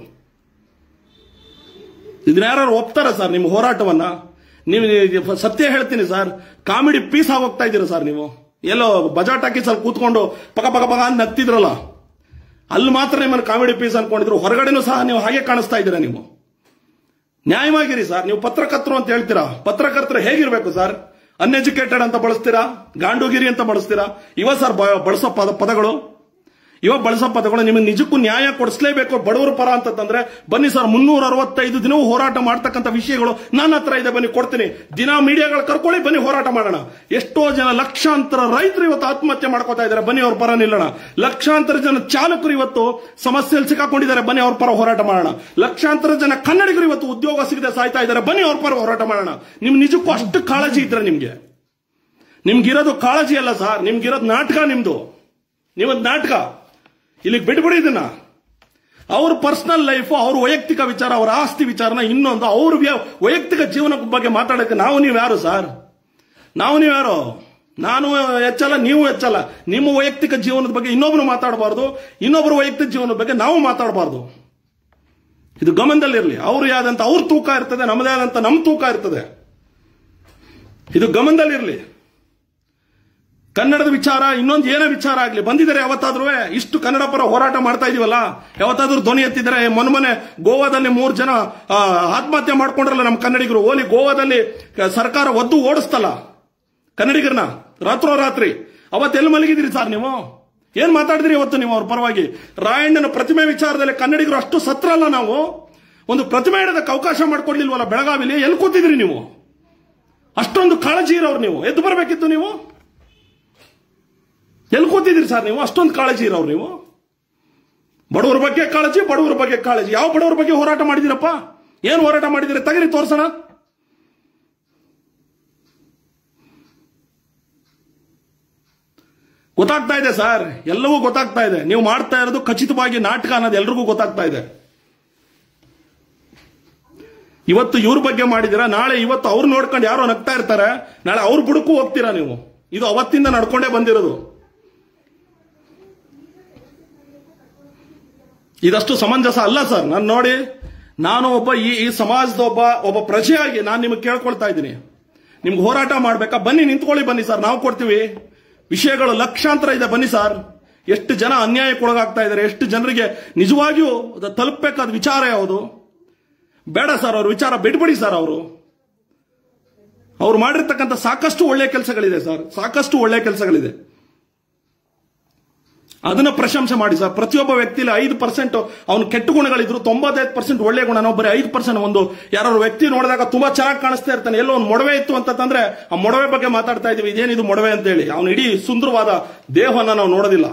ಇದನ್ನ ಯಾರು ಒಪ್ತಾರ ಸರ್ ನಿಮ್ಮ ಹೋರಾಟವನ್ನ ನೀವು ನೀವು ಸತ್ಯ ಹೇಳ್ತೀನಿ ಸರ್ ಕಾಮಿಡಿ ಪೀಸ್ ಆಗೋಗ್ತಾ ಇದ್ದೀರಾ ಸರ್ ನೀವು ಎಲ್ಲೋ ಬಜಾಟ್ ಹಾಕಿ ಸ್ವಲ್ಪ ಕೂತ್ಕೊಂಡು ಪಕ ಪಕ ಪಕ ಅಂತ ನಗ್ತಿದ್ರಲ್ಲ ಅಲ್ಲಿ ಮಾತ್ರ ನಿಮ್ಮನ್ನು ಕಾಮಿಡಿ ಪೀಸ್ ಅನ್ಕೊಂಡಿದ್ರು ಹೊರಗಡೆನೂ ಸಹ ನೀವು ಹಾಗೆ ಕಾಣಿಸ್ತಾ ಇದ್ದೀರಾ ನೀವು ನ್ಯಾಯವಾಗಿರಿ ಸರ್ ನೀವು ಪತ್ರಕರ್ತರು ಅಂತ ಹೇಳ್ತೀರಾ ಪತ್ರಕರ್ತರು ಹೇಗಿರ್ಬೇಕು ಸರ್ ಅನ್ಎಜುಕೇಟೆಡ್ ಅಂತ ಬಳಸ್ತೀರಾ ಗಾಂಡುಗಿರಿ ಅಂತ ಬಳಸ್ತೀರಾ ಇವ ಸರ್ ಬ- ಬಳಸೋ ಪದ ಪದಗಳು ಇವ ಬಳಸೋ ಪದಗಳು ನಿಮಗೆ ನಿಜಕ್ಕೂ ನ್ಯಾಯ ಕೊಡಿಸ್ಲೇಬೇಕು ಬಡವರ ಪರ ಅಂತಂದ್ರೆ ಬನ್ನಿ ಸರ್ ಮುನ್ನೂರ ಅರವತ್ತೈದು ದಿನವೂ ಹೋರಾಟ ಮಾಡ್ತಕ್ಕಂಥ ವಿಷಯಗಳು ನನ್ನ ಹತ್ರ ಇದೆ ಬನ್ನಿ ಕೊಡ್ತೀನಿ ದಿನ ಮೀಡಿಯಾಗಳು ಕರ್ಕೊಳ್ಳಿ ಬನ್ನಿ ಹೋರಾಟ ಮಾಡೋಣ ಎಷ್ಟೋ ಜನ ಲಕ್ಷಾಂತರ ರೈತರು ಇವತ್ತು ಆತ್ಮಹತ್ಯೆ ಮಾಡ್ಕೋತಾ ಇದ್ದಾರೆ ಬನ್ನಿ ಅವ್ರ ಪರ ನಿಲ್ಲೋಣ ಲಕ್ಷಾಂತರ ಜನ ಚಾಲಕರು ಇವತ್ತು ಸಮಸ್ಯೆಯಲ್ಲಿ ಸಿಕ್ಕಾಕೊಂಡಿದ್ದಾರೆ ಬನ್ನಿ ಅವ್ರ ಪರ ಹೋರಾಟ ಮಾಡೋಣ ಲಕ್ಷಾಂತರ ಜನ ಕನ್ನಡಿಗರು ಇವತ್ತು ಉದ್ಯೋಗ ಸಿಗದೆ ಸಾಯ್ತಾ ಇದ್ದಾರೆ ಬನ್ನಿ ಅವ್ರ ಪರ ಹೋರಾಟ ಮಾಡೋಣ ನಿಮ್ ನಿಜಕ್ಕೂ ಅಷ್ಟು ಕಾಳಜಿ ಇದ್ರೆ ನಿಮ್ಗೆ ನಿಮ್ಗಿರೋದು ಕಾಳಜಿ ಅಲ್ಲ ಸರ್ ನಿಮ್ಗಿರೋದು ನಾಟಕ ನಿಮ್ದು ನೀವೊಂದು ನಾಟಕ ಇಲ್ಲಿಗೆ ಬಿಟ್ಬಿಡಿ ಇದನ್ನ ಅವ್ರ ಪರ್ಸನಲ್ ಲೈಫ್ ಅವ್ರ ವೈಯಕ್ತಿಕ ವಿಚಾರ ಅವರ ಆಸ್ತಿ ವಿಚಾರನ ಇನ್ನೊಂದು ಅವ್ರ ವ್ಯ- ವೈಯಕ್ತಿಕ ಜೀವನ ಬಗ್ಗೆ ಮಾತಾಡಕ್ಕೆ ನಾವು ನೀವು ಯಾರು ಸರ್ ನಾವು ನೀವು ಯಾರು ನಾನು ಹೆಚ್ಚಲ್ಲ ನೀವು ಹೆಚ್ಚಲ್ಲ ನಿಮ್ಮ ವೈಯಕ್ತಿಕ ಜೀವನದ ಬಗ್ಗೆ ಇನ್ನೊಬ್ರು ಮಾತಾಡಬಾರ್ದು ಇನ್ನೊಬ್ರು ವೈಯಕ್ತಿಕ ಜೀವನದ ಬಗ್ಗೆ ನಾವು ಮಾತಾಡಬಾರ್ದು ಇದು ಗಮನದಲ್ಲಿರಲಿ ಅವ್ರು ಯಾದಂತ ಅವ್ರ ತೂಕ ಇರ್ತದೆ ನಮ್ಮದೇ ಆದಂತ ನಮ್ಮ ತೂಕ ಇರ್ತದೆ ಇದು ಗಮನದಲ್ಲಿರಲಿ ಕನ್ನಡದ ವಿಚಾರ ಇನ್ನೊಂದು ಏನೇ ವಿಚಾರ ಆಗ್ಲಿ ಬಂದಿದ್ದಾರೆ ಯಾವತ್ತಾದ್ರೂ ಇಷ್ಟು ಕನ್ನಡ ಪರ ಹೋರಾಟ ಮಾಡ್ತಾ ಇದೀವಲ್ಲ ಯಾವತ್ತಾದ್ರೂ ಧ್ವನಿ ಎತ್ತಿದ್ದಾರೆ ಮೊನ್ನೆ ಗೋವಾದಲ್ಲಿ ಮೂರು ಜನ ಆ, ಆತ್ಮಹತ್ಯೆ ಮಾಡ್ಕೊಂಡ್ರಲ್ಲ ನಮ್ಮ ಕನ್ನಡಿಗರು ಓಲಿ ಗೋವಾದಲ್ಲಿ ಕ- ಸರ್ಕಾರ ಒದ್ದು ಓಡಿಸ್ತಲ್ಲ ಕನ್ನಡಿಗರನ್ನ ರಾತ್ರೋರಾತ್ರಿ ಅವತ್ತೆಲ್ಲಿ ಮಲಗಿದಿರಿ ಸರ್ ನೀವು ಏನ್ ಮಾತಾಡಿದ್ರಿ ಇವತ್ತು ನೀವು ಅವ್ರ ಪರವಾಗಿ ರಾಯಣ್ಣನ ಪ್ರತಿಮೆ ವಿಚಾರದಲ್ಲಿ ಕನ್ನಡಿಗರು ಅಷ್ಟು ಸತ್ರಲ್ಲ ನಾವು ಒಂದು ಪ್ರತಿಮೆ ಇಡೋದಕ್ಕೆ ಅವಕಾಶ ಮಾಡ್ಕೊಡ್ಲಿಲ್ವಲ್ಲ ಬೆಳಗಾವಿಲಿ ಎಲ್ಲಿ ಕೂತಿದ್ರಿ ನೀವು ಅಷ್ಟೊಂದು ಕಾಳಜಿ ಇರೋರು ನೀವು ಎದ್ದು ಬರಬೇಕಿತ್ತು ನೀವು ಎಲ್ಲಿ ಕೂತಿದ್ರಿ ಸರ್ ನೀವು ಅಷ್ಟೊಂದು ಕಾಳಜಿ ಇರೋರು ನೀವು ಬಡವರ ಬಗ್ಗೆ ಕಾಳಜಿ ಬಡವರ ಬಗ್ಗೆ ಕಾಳಜಿ ಯಾವ ಬಡವರ ಬಗ್ಗೆ ಹೋರಾಟ ಮಾಡಿದಿರಪ್ಪ ಏನು ಹೋರಾಟ ಮಾಡಿದಿರಿ ತಗರಿ ತೋರ್ಸೋಣ ಗೊತ್ತಾಗ್ತಾ ಇದೆ ಸರ್ ಎಲ್ಲವೂ ಗೊತ್ತಾಗ್ತಾ ಇದೆ ನೀವು ಮಾಡ್ತಾ ಇರೋದು ಖಚಿತವಾಗಿ ನಾಟಕ ಅನ್ನೋದು ಎಲ್ರಿಗೂ ಗೊತ್ತಾಗ್ತಾ ಇದೆ ಇವತ್ತು ಇವ್ರ ಬಗ್ಗೆ ಮಾಡಿದಿರಾ ನಾಳೆ ಇವತ್ತು ಅವ್ರು ನೋಡ್ಕೊಂಡು ಯಾರೋ ನಗ್ತಾ ಇರ್ತಾರೆ ನಾಳೆ ಅವ್ರ ಬುಡಕ್ಕೂ ಹೋಗ್ತೀರಾ ನೀವು ಇದು ಅವತ್ತಿಂದ ನಡ್ಕೊಂಡೇ ಬಂದಿರೋದು ಇದಷ್ಟು ಸಮಂಜಸ ಅಲ್ಲ ಸರ್ ನಾನು ನೋಡಿ ನಾನು ಒಬ್ಬ ಈ ಈ ಸಮಾಜದ ಒಬ್ಬ ಒಬ್ಬ ಪ್ರಜೆಯಾಗಿ ನಾನು ನಿಮಗೆ ಕೇಳ್ಕೊಳ್ತಾ ಇದ್ದೀನಿ ನಿಮ್ಗೆ ಹೋರಾಟ ಮಾಡ್ಬೇಕಾ ಬನ್ನಿ ನಿಂತ್ಕೊಳ್ಳಿ ಬನ್ನಿ ಸರ್ ನಾವು ಕೊಡ್ತೀವಿ ವಿಷಯಗಳು ಲಕ್ಷಾಂತರ ಇದೆ ಬನ್ನಿ ಸರ್ ಎಷ್ಟು ಜನ ಅನ್ಯಾಯಕ್ಕೊಳಗಾಗ್ತಾ ಇದ್ದಾರೆ ಎಷ್ಟು ಜನರಿಗೆ ನಿಜವಾಗಿಯೂ ಅದು ತಲುಪಬೇಕಾದ ವಿಚಾರ ಯಾವುದು ಬೇಡ ಸರ್ ಅವ್ರ ವಿಚಾರ ಬಿಡ್ಬಿಡಿ ಸರ್ ಅವರು ಅವ್ರು ಮಾಡಿರ್ತಕ್ಕಂಥ ಸಾಕಷ್ಟು ಒಳ್ಳೆ ಕೆಲಸಗಳಿದೆ ಸರ್ ಸಾಕಷ್ಟು ಒಳ್ಳೆ ಕೆಲಸಗಳಿದೆ ಅದನ್ನ ಪ್ರಶಂಸೆ ಮಾಡಿ ಸರ್ ಪ್ರತಿಯೊಬ್ಬ ವ್ಯಕ್ತಿಲಿ ಐದು ಪರ್ಸೆಂಟ್ ಅವ್ನು ಕೆಟ್ಟ ಗುಣಗಳಿದ್ರು ತೊಂಬತ್ತೈದು ಪರ್ಸೆಂಟ್ ಒಳ್ಳೆ ಗುಣ ನಾವು ಬರೀ ಐದು ಪರ್ಸೆಂಟ್ ಒಂದು ಯಾರೋ ವ್ಯಕ್ತಿ ನೋಡಿದಾಗ ತುಂಬಾ ಚೆನ್ನಾಗಿ ಕಾಣಿಸ್ತಾ ಇರ್ತಾನೆ ಎಲ್ಲೋ ಒಂದು ಮೊಡವೆ ಇತ್ತು ಅಂತಂದ್ರೆ ಆ ಮೊಡವೆ ಬಗ್ಗೆ ಮಾತಾಡ್ತಾ ಇದೀವಿ ಇದೇನಿದು ಮೊಡವೆ ಅಂತ ಹೇಳಿ ಅವನು ಇಡೀ ಸುಂದರವಾದ ದೇಹವನ್ನ ನಾವು ನೋಡೋದಿಲ್ಲ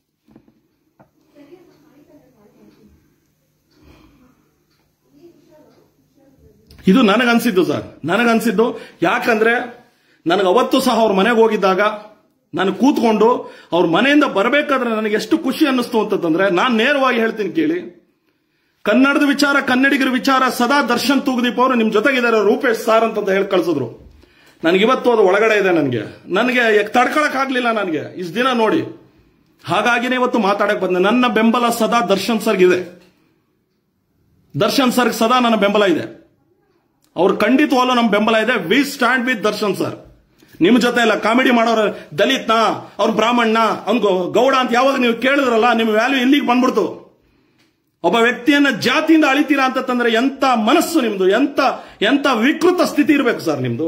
ಇದು ನನಗನ್ಸಿದ್ದು ಸರ್ ನನಗನ್ಸಿದ್ದು ಯಾಕಂದ್ರೆ ನನಗೆ ಅವತ್ತು ಸಹ ಅವ್ರ ಮನೆಗೆ ಹೋಗಿದ್ದಾಗ ನಾನು ಕೂತ್ಕೊಂಡು ಅವ್ರ ಮನೆಯಿಂದ ಬರಬೇಕಾದ್ರೆ ನನಗೆ ಎಷ್ಟು ಖುಷಿ ಅನ್ನಿಸ್ತು ಅಂತಂದ್ರೆ ನಾನು ನೇರವಾಗಿ ಹೇಳ್ತೀನಿ ಕೇಳಿ ಕನ್ನಡದ ವಿಚಾರ ಕನ್ನಡಿಗರ ವಿಚಾರ ಸದಾ ದರ್ಶನ್ ತೂಗುದೀಪ್ ಅವರು ನಿಮ್ ಜೊತೆಗಿದ್ದಾರೆ ರೂಪೇಶ್ ಸಾರ್ ಅಂತ ಹೇಳಿ ಕಳ್ಸಿದ್ರು ನನಗೆ ಇವತ್ತು ಅದು ಒಳಗಡೆ ಇದೆ ನನಗೆ ನನಗೆ ತಡ್ಕೊಳಕ್ ಆಗ್ಲಿಲ್ಲ ನನಗೆ ಇಷ್ಟು ದಿನ ನೋಡಿ ಹಾಗಾಗಿನೇ ಇವತ್ತು ಮಾತಾಡಕ್ ಬಂದೆ ನನ್ನ ಬೆಂಬಲ ಸದಾ ದರ್ಶನ್ ಸರ್ಗಿದೆ ದರ್ಶನ್ ಸರ್ಗೆ ಸದಾ ನನ್ನ ಬೆಂಬಲ ಇದೆ ಅವ್ರು ಖಂಡಿತವಾಗ್ಲೂ ನಮ್ಮ ಬೆಂಬಲ ಇದೆ we stand with Darshan sir ನಿಮ್ ಜೊತೆ ಎಲ್ಲ ಕಾಮಿಡಿ ಮಾಡೋರು ದಲಿತ್ನ ಅವ್ನು ಬ್ರಾಹ್ಮಣ್ಣ ಅವ್ನ್ ಗೌ- ಗೌಡ ಅಂತ ಯಾವಾಗ ನೀವು ಕೇಳಿದ್ರಲ್ಲ ನಿಮ್ ವ್ಯಾಲ್ಯೂ ಎಲ್ಲಿಗೆ ಬಂದ್ಬಿಡ್ತು ಒಬ್ಬ ವ್ಯಕ್ತಿಯನ್ನ ಜಾತಿಯಿಂದ ಅಳಿತೀರಾ ಅಂತ ತಂದ್ರೆ ಎಂತ ಮನಸ್ಸು ನಿಮ್ದು ಎಂತ ಎಂತ ವಿಕೃತ ಸ್ಥಿತಿ ಇರಬೇಕು ಸರ್ ನಿಮ್ದು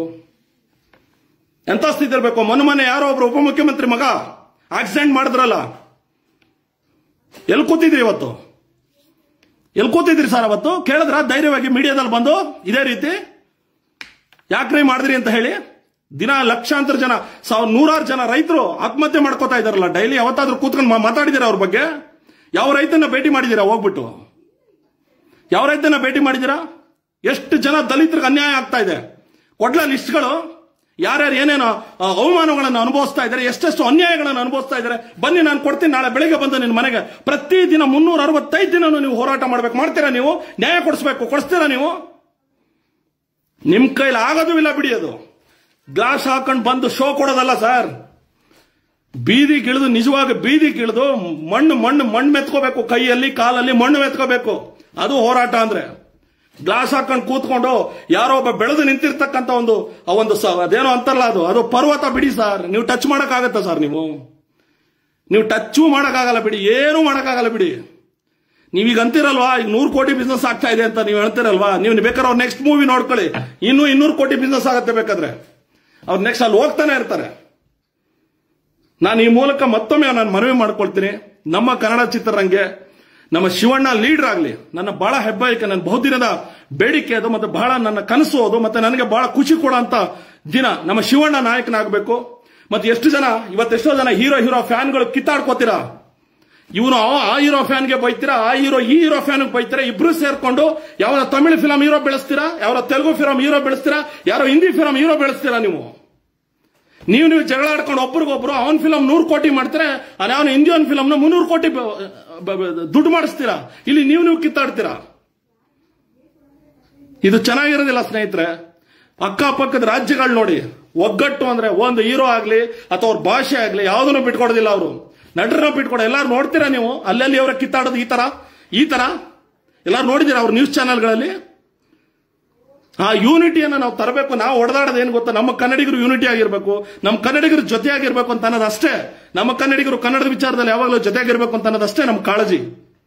ಎಂತ ಸ್ಥಿತಿ ಇರಬೇಕು ಮೊನ್ನೆ ಮೊನ್ನೆ ಯಾರೋ ಒಬ್ರು ಉಪಮುಖ್ಯಮಂತ್ರಿ ಮಗ ಆಕ್ಸಿಡೆಂಟ್ ಮಾಡಿದ್ರಲ್ಲ ಎಲ್ಲಿ ಕೂತಿದ್ರಿ ಇವತ್ತು ಎಲ್ಲಿ ಕೂತಿದ್ರಿ ಸರ್ ಅವತ್ತು ಕೇಳಿದ್ರ ಧೈರ್ಯವಾಗಿ ಮೀಡಿಯಾದಲ್ಲಿ ಬಂದು ಇದೇ ರೀತಿ ಯಾಕ್ರಿ ಮಾಡಿದ್ರಿ ಅಂತ ಹೇಳಿ ದಿನ ಲಕ್ಷಾಂತರ ಜನ ಸಾವಿರ ನೂರಾರು ಜನ ರೈತರು ಆತ್ಮಹತ್ಯೆ ಮಾಡ್ಕೋತಾ ಇದಾರಲ್ಲ ಡೈಲಿ ಯಾವತ್ತಾದ್ರೂ ಕೂತ್ಕೊಂಡು ಮಾ- ಮಾತಾಡಿದೀರಾ ಅವ್ರ ಬಗ್ಗೆ ಯಾವ ರೈತನ ಭೇಟಿ ಮಾಡಿದೀರಾ ಹೋಗ್ಬಿಟ್ಟು ಯಾವ ರೈತನ ಭೇಟಿ ಮಾಡಿದೀರಾ ಎಷ್ಟು ಜನ ದಲಿತರಿಗೆ ಅನ್ಯಾಯ ಆಗ್ತಾ ಇದೆ ಕೊಡ್ಲ ಲಿಸ್ಟ್ಗಳು ಯಾರ್ಯಾರು ಏನೇನೋ ಆ, ಅವಮಾನಗಳನ್ನು ಅನುಭವಿಸ್ತಾ ಇದ್ದಾರೆ ಎಷ್ಟೆಷ್ಟು ಅನ್ಯಾಯಗಳನ್ನು ಅನುಭವಿಸ್ತಾ ಇದ್ದಾರೆ ಬನ್ನಿ ನಾನು ಕೊಡ್ತೀನಿ ನಾಳೆ ಬೆಳಿಗ್ಗೆ ಬಂದು ನಿನ್ನ ಮನೆಗೆ ಪ್ರತಿ ದಿನ ಮುನ್ನೂರ ಅರವತ್ತೈದು ದಿನ ನೀವು ಹೋರಾಟ ಮಾಡ್ಬೇಕು ಮಾಡ್ತೀರಾ ನೀವು ನ್ಯಾಯ ಕೊಡಿಸ್ಬೇಕು ಕೊಡಿಸ್ತೀರಾ ನೀವು ನಿಮ್ ಕೈಲಿ ಆಗೋದು ಇಲ್ಲ ಬಿಡಿ ಅದು ಗ್ಲಾಸ್ ಹಾಕೊಂಡು ಬಂದು ಶೋ ಕೊಡೋದಲ್ಲ ಸರ್ ಬೀದಿ ಗಿಳಿದು ನಿಜವಾಗಿ ಬೀದಿ ಗಿಳಿದು ಮಣ್ಣು ಮಣ್ಣು ಮಣ್ಣು ಮೆತ್ಕೋಬೇಕು ಕೈಯಲ್ಲಿ ಕಾಲಲ್ಲಿ ಮಣ್ಣು ಮೆತ್ಕೋಬೇಕು ಅದು ಹೋರಾಟ ಅಂದ್ರೆ ಗ್ಲಾಸ್ ಹಾಕೊಂಡು ಕೂತ್ಕೊಂಡು ಯಾರೋ ಒಬ್ಬ ಬೆಳೆದು ನಿಂತಿರ್ತಕ್ಕಂಥ ಒಂದು ಆ ಒಂದು ಸ- ಅದೇನೋ ಅಂತಾರಲ್ಲ ಅದು ಅದು ಪರ್ವತ ಬಿಡಿ ಸರ್ ನೀವು ಟಚ್ ಮಾಡಕ್ಕಾಗತ್ತಾ ಸರ್ ನೀವು ನೀವು ಟಚ್ಚು ಮಾಡಕ್ಕಾಗಲ್ಲ ಬಿಡಿ ಏನೂ ಮಾಡಕ್ಕಾಗಲ್ಲ ಬಿಡಿ ನೀವೀಗ ಅಂತಿರಲ್ವಾ ಈಗ ನೂರು ಕೋಟಿ ಬಿಸ್ನೆಸ್ ಆಗ್ತಾ ಇದೆ ಅಂತ ನೀವು ಹೇಳ್ತಿರಲ್ವಾ ನೀವು ಬೇಕಾದ್ರೆ ಅವ್ರ ನೆಕ್ಸ್ಟ್ ಮೂವಿ ನೋಡ್ಕೊಳ್ಳಿ ಇನ್ನೂ ಇನ್ನೂರು ಕೋಟಿ ಬಿಸ್ನೆಸ್ ಆಗುತ್ತೆ ಬೇಕಾದ್ರೆ ಅವ್ರು ನೆಕ್ಸ್ಟ್ ಅಲ್ಲಿ ಹೋಗ್ತಾನೆ ಇರ್ತಾರೆ ನಾನು ಈ ಮೂಲಕ ಮತ್ತೊಮ್ಮೆ ನಾನು ಮನವಿ ಮಾಡ್ಕೊಳ್ತೀನಿ ನಮ್ಮ ಕನ್ನಡ ಚಿತ್ರರಂಗೆ ನಮ್ಮ ಶಿವಣ್ಣ ಲೀಡರ್ ಆಗಲಿ ನನ್ನ ಬಹಳ ಹೆಬ್ಬಾಯಿಕೆ ನನ್ನ ಬಹುದಿನದ ಬೇಡಿಕೆ ಅದು ಮತ್ತೆ ಬಹಳ ನನ್ನ ಕನಸು ಅದು ಮತ್ತೆ ನನಗೆ ಬಹಳ ಖುಷಿ ಕೊಡುವಂತ ದಿನ ನಮ್ಮ ಶಿವಣ್ಣ ನಾಯಕನಾಗಬೇಕು ಮತ್ತೆ ಎಷ್ಟು ಜನ ಇವತ್ತೆಷ್ಟೋ ಜನ ಹೀರೋ ಹೀರೋ ಫ್ಯಾನ್ಗಳು ಕಿತ್ತಾಡ್ಕೋತೀರಾ ಇವನು ಆ ಹೀರೋ ಫ್ಯಾನ್ಗೆ ಬೈತೀರಾ ಆ ಹೀರೋ ಈ ಹೀರೋ ಫ್ಯಾನ್ ಬೈತೀರಾ ಇಬ್ರು ಸೇರ್ಕೊಂಡು ಯಾವ ತಮಿಳು ಫಿಲಂ ಹೀರೋ ಬೆಳೆಸ್ತೀರಾ ಯಾವ ತೆಲುಗು ಫಿಲಂ ಹೀರೋ ಬೆಳೆಸ್ತೀರಾ ಯಾರೋ ಹಿಂದಿ ಫಿಲಂ ಹೀರೋ ಬೆಳೆಸ್ತೀರಾ ನೀವು ನೀವು ನೀವು ಜಗಳ ಆಡ್ಕೊಂಡು ಒಬ್ರಿಗೊಬ್ರು ಅವನ್ ಫಿಲಂ ನೂರು ಕೋಟಿ ಮಾಡ್ತಾರೆ ಅವನ ಇಂಡಿಯನ್ ಫಿಲಂನ ಮುನ್ನೂರು ಕೋಟಿ ಬ- ಬ- ಬ- ದುಡ್ಡು ಮಾಡಿಸ್ತೀರಾ ಇಲ್ಲಿ ನೀವು ನೀವು ಕಿತ್ತಾಡ್ತೀರಾ ಇದು ಚೆನ್ನಾಗಿರೋದಿಲ್ಲ ಸ್ನೇಹಿತರೆ ಅಕ್ಕಪಕ್ಕದ ರಾಜ್ಯಗಳು ನೋಡಿ ಒಗ್ಗಟ್ಟು ಅಂದ್ರೆ ಒಂದು ಹೀರೋ ಆಗ್ಲಿ ಅಥವಾ ಅವ್ರ ಭಾಷೆ ಆಗ್ಲಿ ಯಾವುದನ್ನು ಬಿಟ್ಕೊಡೋದಿಲ್ಲ ಅವರು ನಟರನ್ನ ಬಿಟ್ಕೊಡ ಎಲ್ಲಾರು ನೋಡ್ತೀರಾ ನೀವು ಅಲ್ಲಲ್ಲಿ ಅವರ ಕಿತ್ತಾಡೋದು ಈ ತರ ಈ ತರ ಎಲ್ಲಾರು ನೋಡಿದೀರಾ ಅವ್ರ ನ್ಯೂಸ್ ಚಾನೆಲ್ಗಳಲ್ಲಿ ಆ ಯೂನಿಟಿಯನ್ನು ನಾವು ತರಬೇಕು ನಾವು ಹೊಡೆದಾಡೋದು ಏನು ಗೊತ್ತಾ ನಮ್ಮ ಕನ್ನಡಿಗರು ಯೂನಿಟಿ ಆಗಿರ್ಬೇಕು ನಮ್ಮ ಕನ್ನಡಿಗರು ಜೊತೆಯಾಗಿರ್ಬೇಕು ಅಂತ ಅನ್ನೋದು ಅಷ್ಟೇ ನಮ್ಮ ಕನ್ನಡಿಗರು ಕನ್ನಡದ ವಿಚಾರದಲ್ಲಿ ಯಾವಾಗಲೂ ಜೊತೆಯಾಗಿರ್ಬೇಕು ಅಂತ ಅನ್ನೋದು ಅಷ್ಟೇ ನಮ್ಮ ಕಾಳಜಿ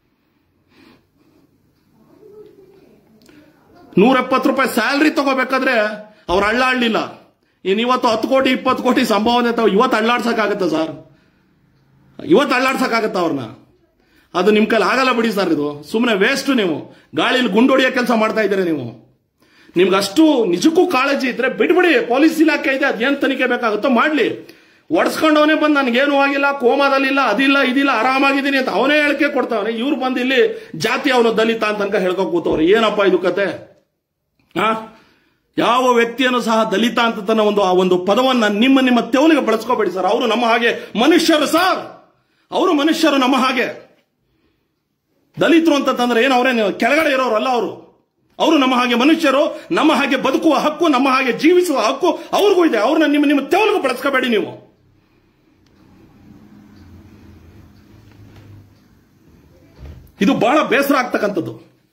ನೂರ ಎಪ್ಪತ್ತು ರೂಪಾಯಿ ಸ್ಯಾಲ್ರಿ ತಗೋಬೇಕಾದ್ರೆ ಅವ್ರು ಅಳ್ಳಾಡ್ಲಿಲ್ಲ ಇನ್ ಇವತ್ತು ಹತ್ತು ಕೋಟಿ ಇಪ್ಪತ್ತು ಕೋಟಿ ಸಂಭಾವನೆ ತಾವು ಇವತ್ತು ಅಳ್ಳಾಡ್ಸಕ್ಕಾಗತ್ತ ಸರ್ ಇವತ್ತು ಅಳ್ಳಾಡ್ಸಕ್ಕಾಗತ್ತ ಅವ್ರನ್ನ ಅದು ನಿಮ್ ಕೈಲಿ ಆಗಲ್ಲ ಬಿಡಿ ಸರ್ ಇದು ಸುಮ್ಮನೆ ವೇಸ್ಟ್ ನೀವು ಗಾಳಿಲಿ ಗುಂಡೊಡಿಯೋ ಕೆಲಸ ಮಾಡ್ತಾ ಇದ್ದೀರಾ ನೀವು ನಿಮ್ಗೆ ಅಷ್ಟು ನಿಜಕ್ಕೂ ಕಾಳಜಿ ಇದ್ರೆ ಬಿಡ್ಬಿಡಿ ಪೊಲೀಸ್ ಇಲಾಖೆ ಇದೆ ಅದೇನ್ ತನಿಖೆ ಬೇಕಾಗುತ್ತೋ ಮಾಡ್ಲಿ ಒಡ್ಸ್ಕೊಂಡವನೇ ಬಂದು ನನಗೇನು ಆಗಿಲ್ಲ ಕೋಮಾದಲ್ಲಿಲ್ಲ ಅದಿಲ್ಲ ಇದಿಲ್ಲ ಆರಾಮಾಗಿದ್ದೀನಿ ಅಂತ ಅವನೇ ಹೇಳಿಕೆ ಕೊಡ್ತಾವನೆ ಇವ್ರು ಬಂದು ಇಲ್ಲಿ ಜಾತಿ ಅವನು ದಲಿತ ಅಂತ ತನಕ ಹೇಳ್ಕೊ ಕೂತವ್ರೆ ಏನಪ್ಪ ಇದು ಕತೆ ಆ ಯಾವ ವ್ಯಕ್ತಿಯನ್ನು ಸಹ ದಲಿತ ಅಂತ ತನ್ನ ಒಂದು ಆ ಒಂದು ಪದವನ್ನ ನಿಮ್ಮ ನಿಮ್ಮ ತೆವಲಿಗೆ ಬಳಸ್ಕೋಬೇಡಿ ಸರ್ ಅವರು ನಮ್ಮ ಹಾಗೆ ಮನುಷ್ಯರು ಸರ್ ಅವರು ಮನುಷ್ಯರು ನಮ್ಮ ಹಾಗೆ ದಲಿತರು ಅಂತಂದ್ರೆ ಏನು ಅವರೇನು ಕೆಳಗಡೆ ಇರೋರಲ್ಲ ಅವರು ಅವರು ನಮ್ಮ ಹಾಗೆ ಮನುಷ್ಯರು ನಮ್ಮ ಹಾಗೆ ಬದುಕುವ ಹಕ್ಕು ನಮ್ಮ ಹಾಗೆ ಜೀವಿಸುವ ಹಕ್ಕು ಅವ್ರಿಗೂ ಇದೆ ಅವ್ರನ್ನ ನಿಮ್ಮ ನಿಮ್ಮ ತೆವಲಿಗೂ ಬಳಸ್ಕೋಬೇಡಿ ನೀವು ಇದು ಬಹಳ ಬೇಸರ ಆಗ್ತಕ್ಕಂಥದ್ದು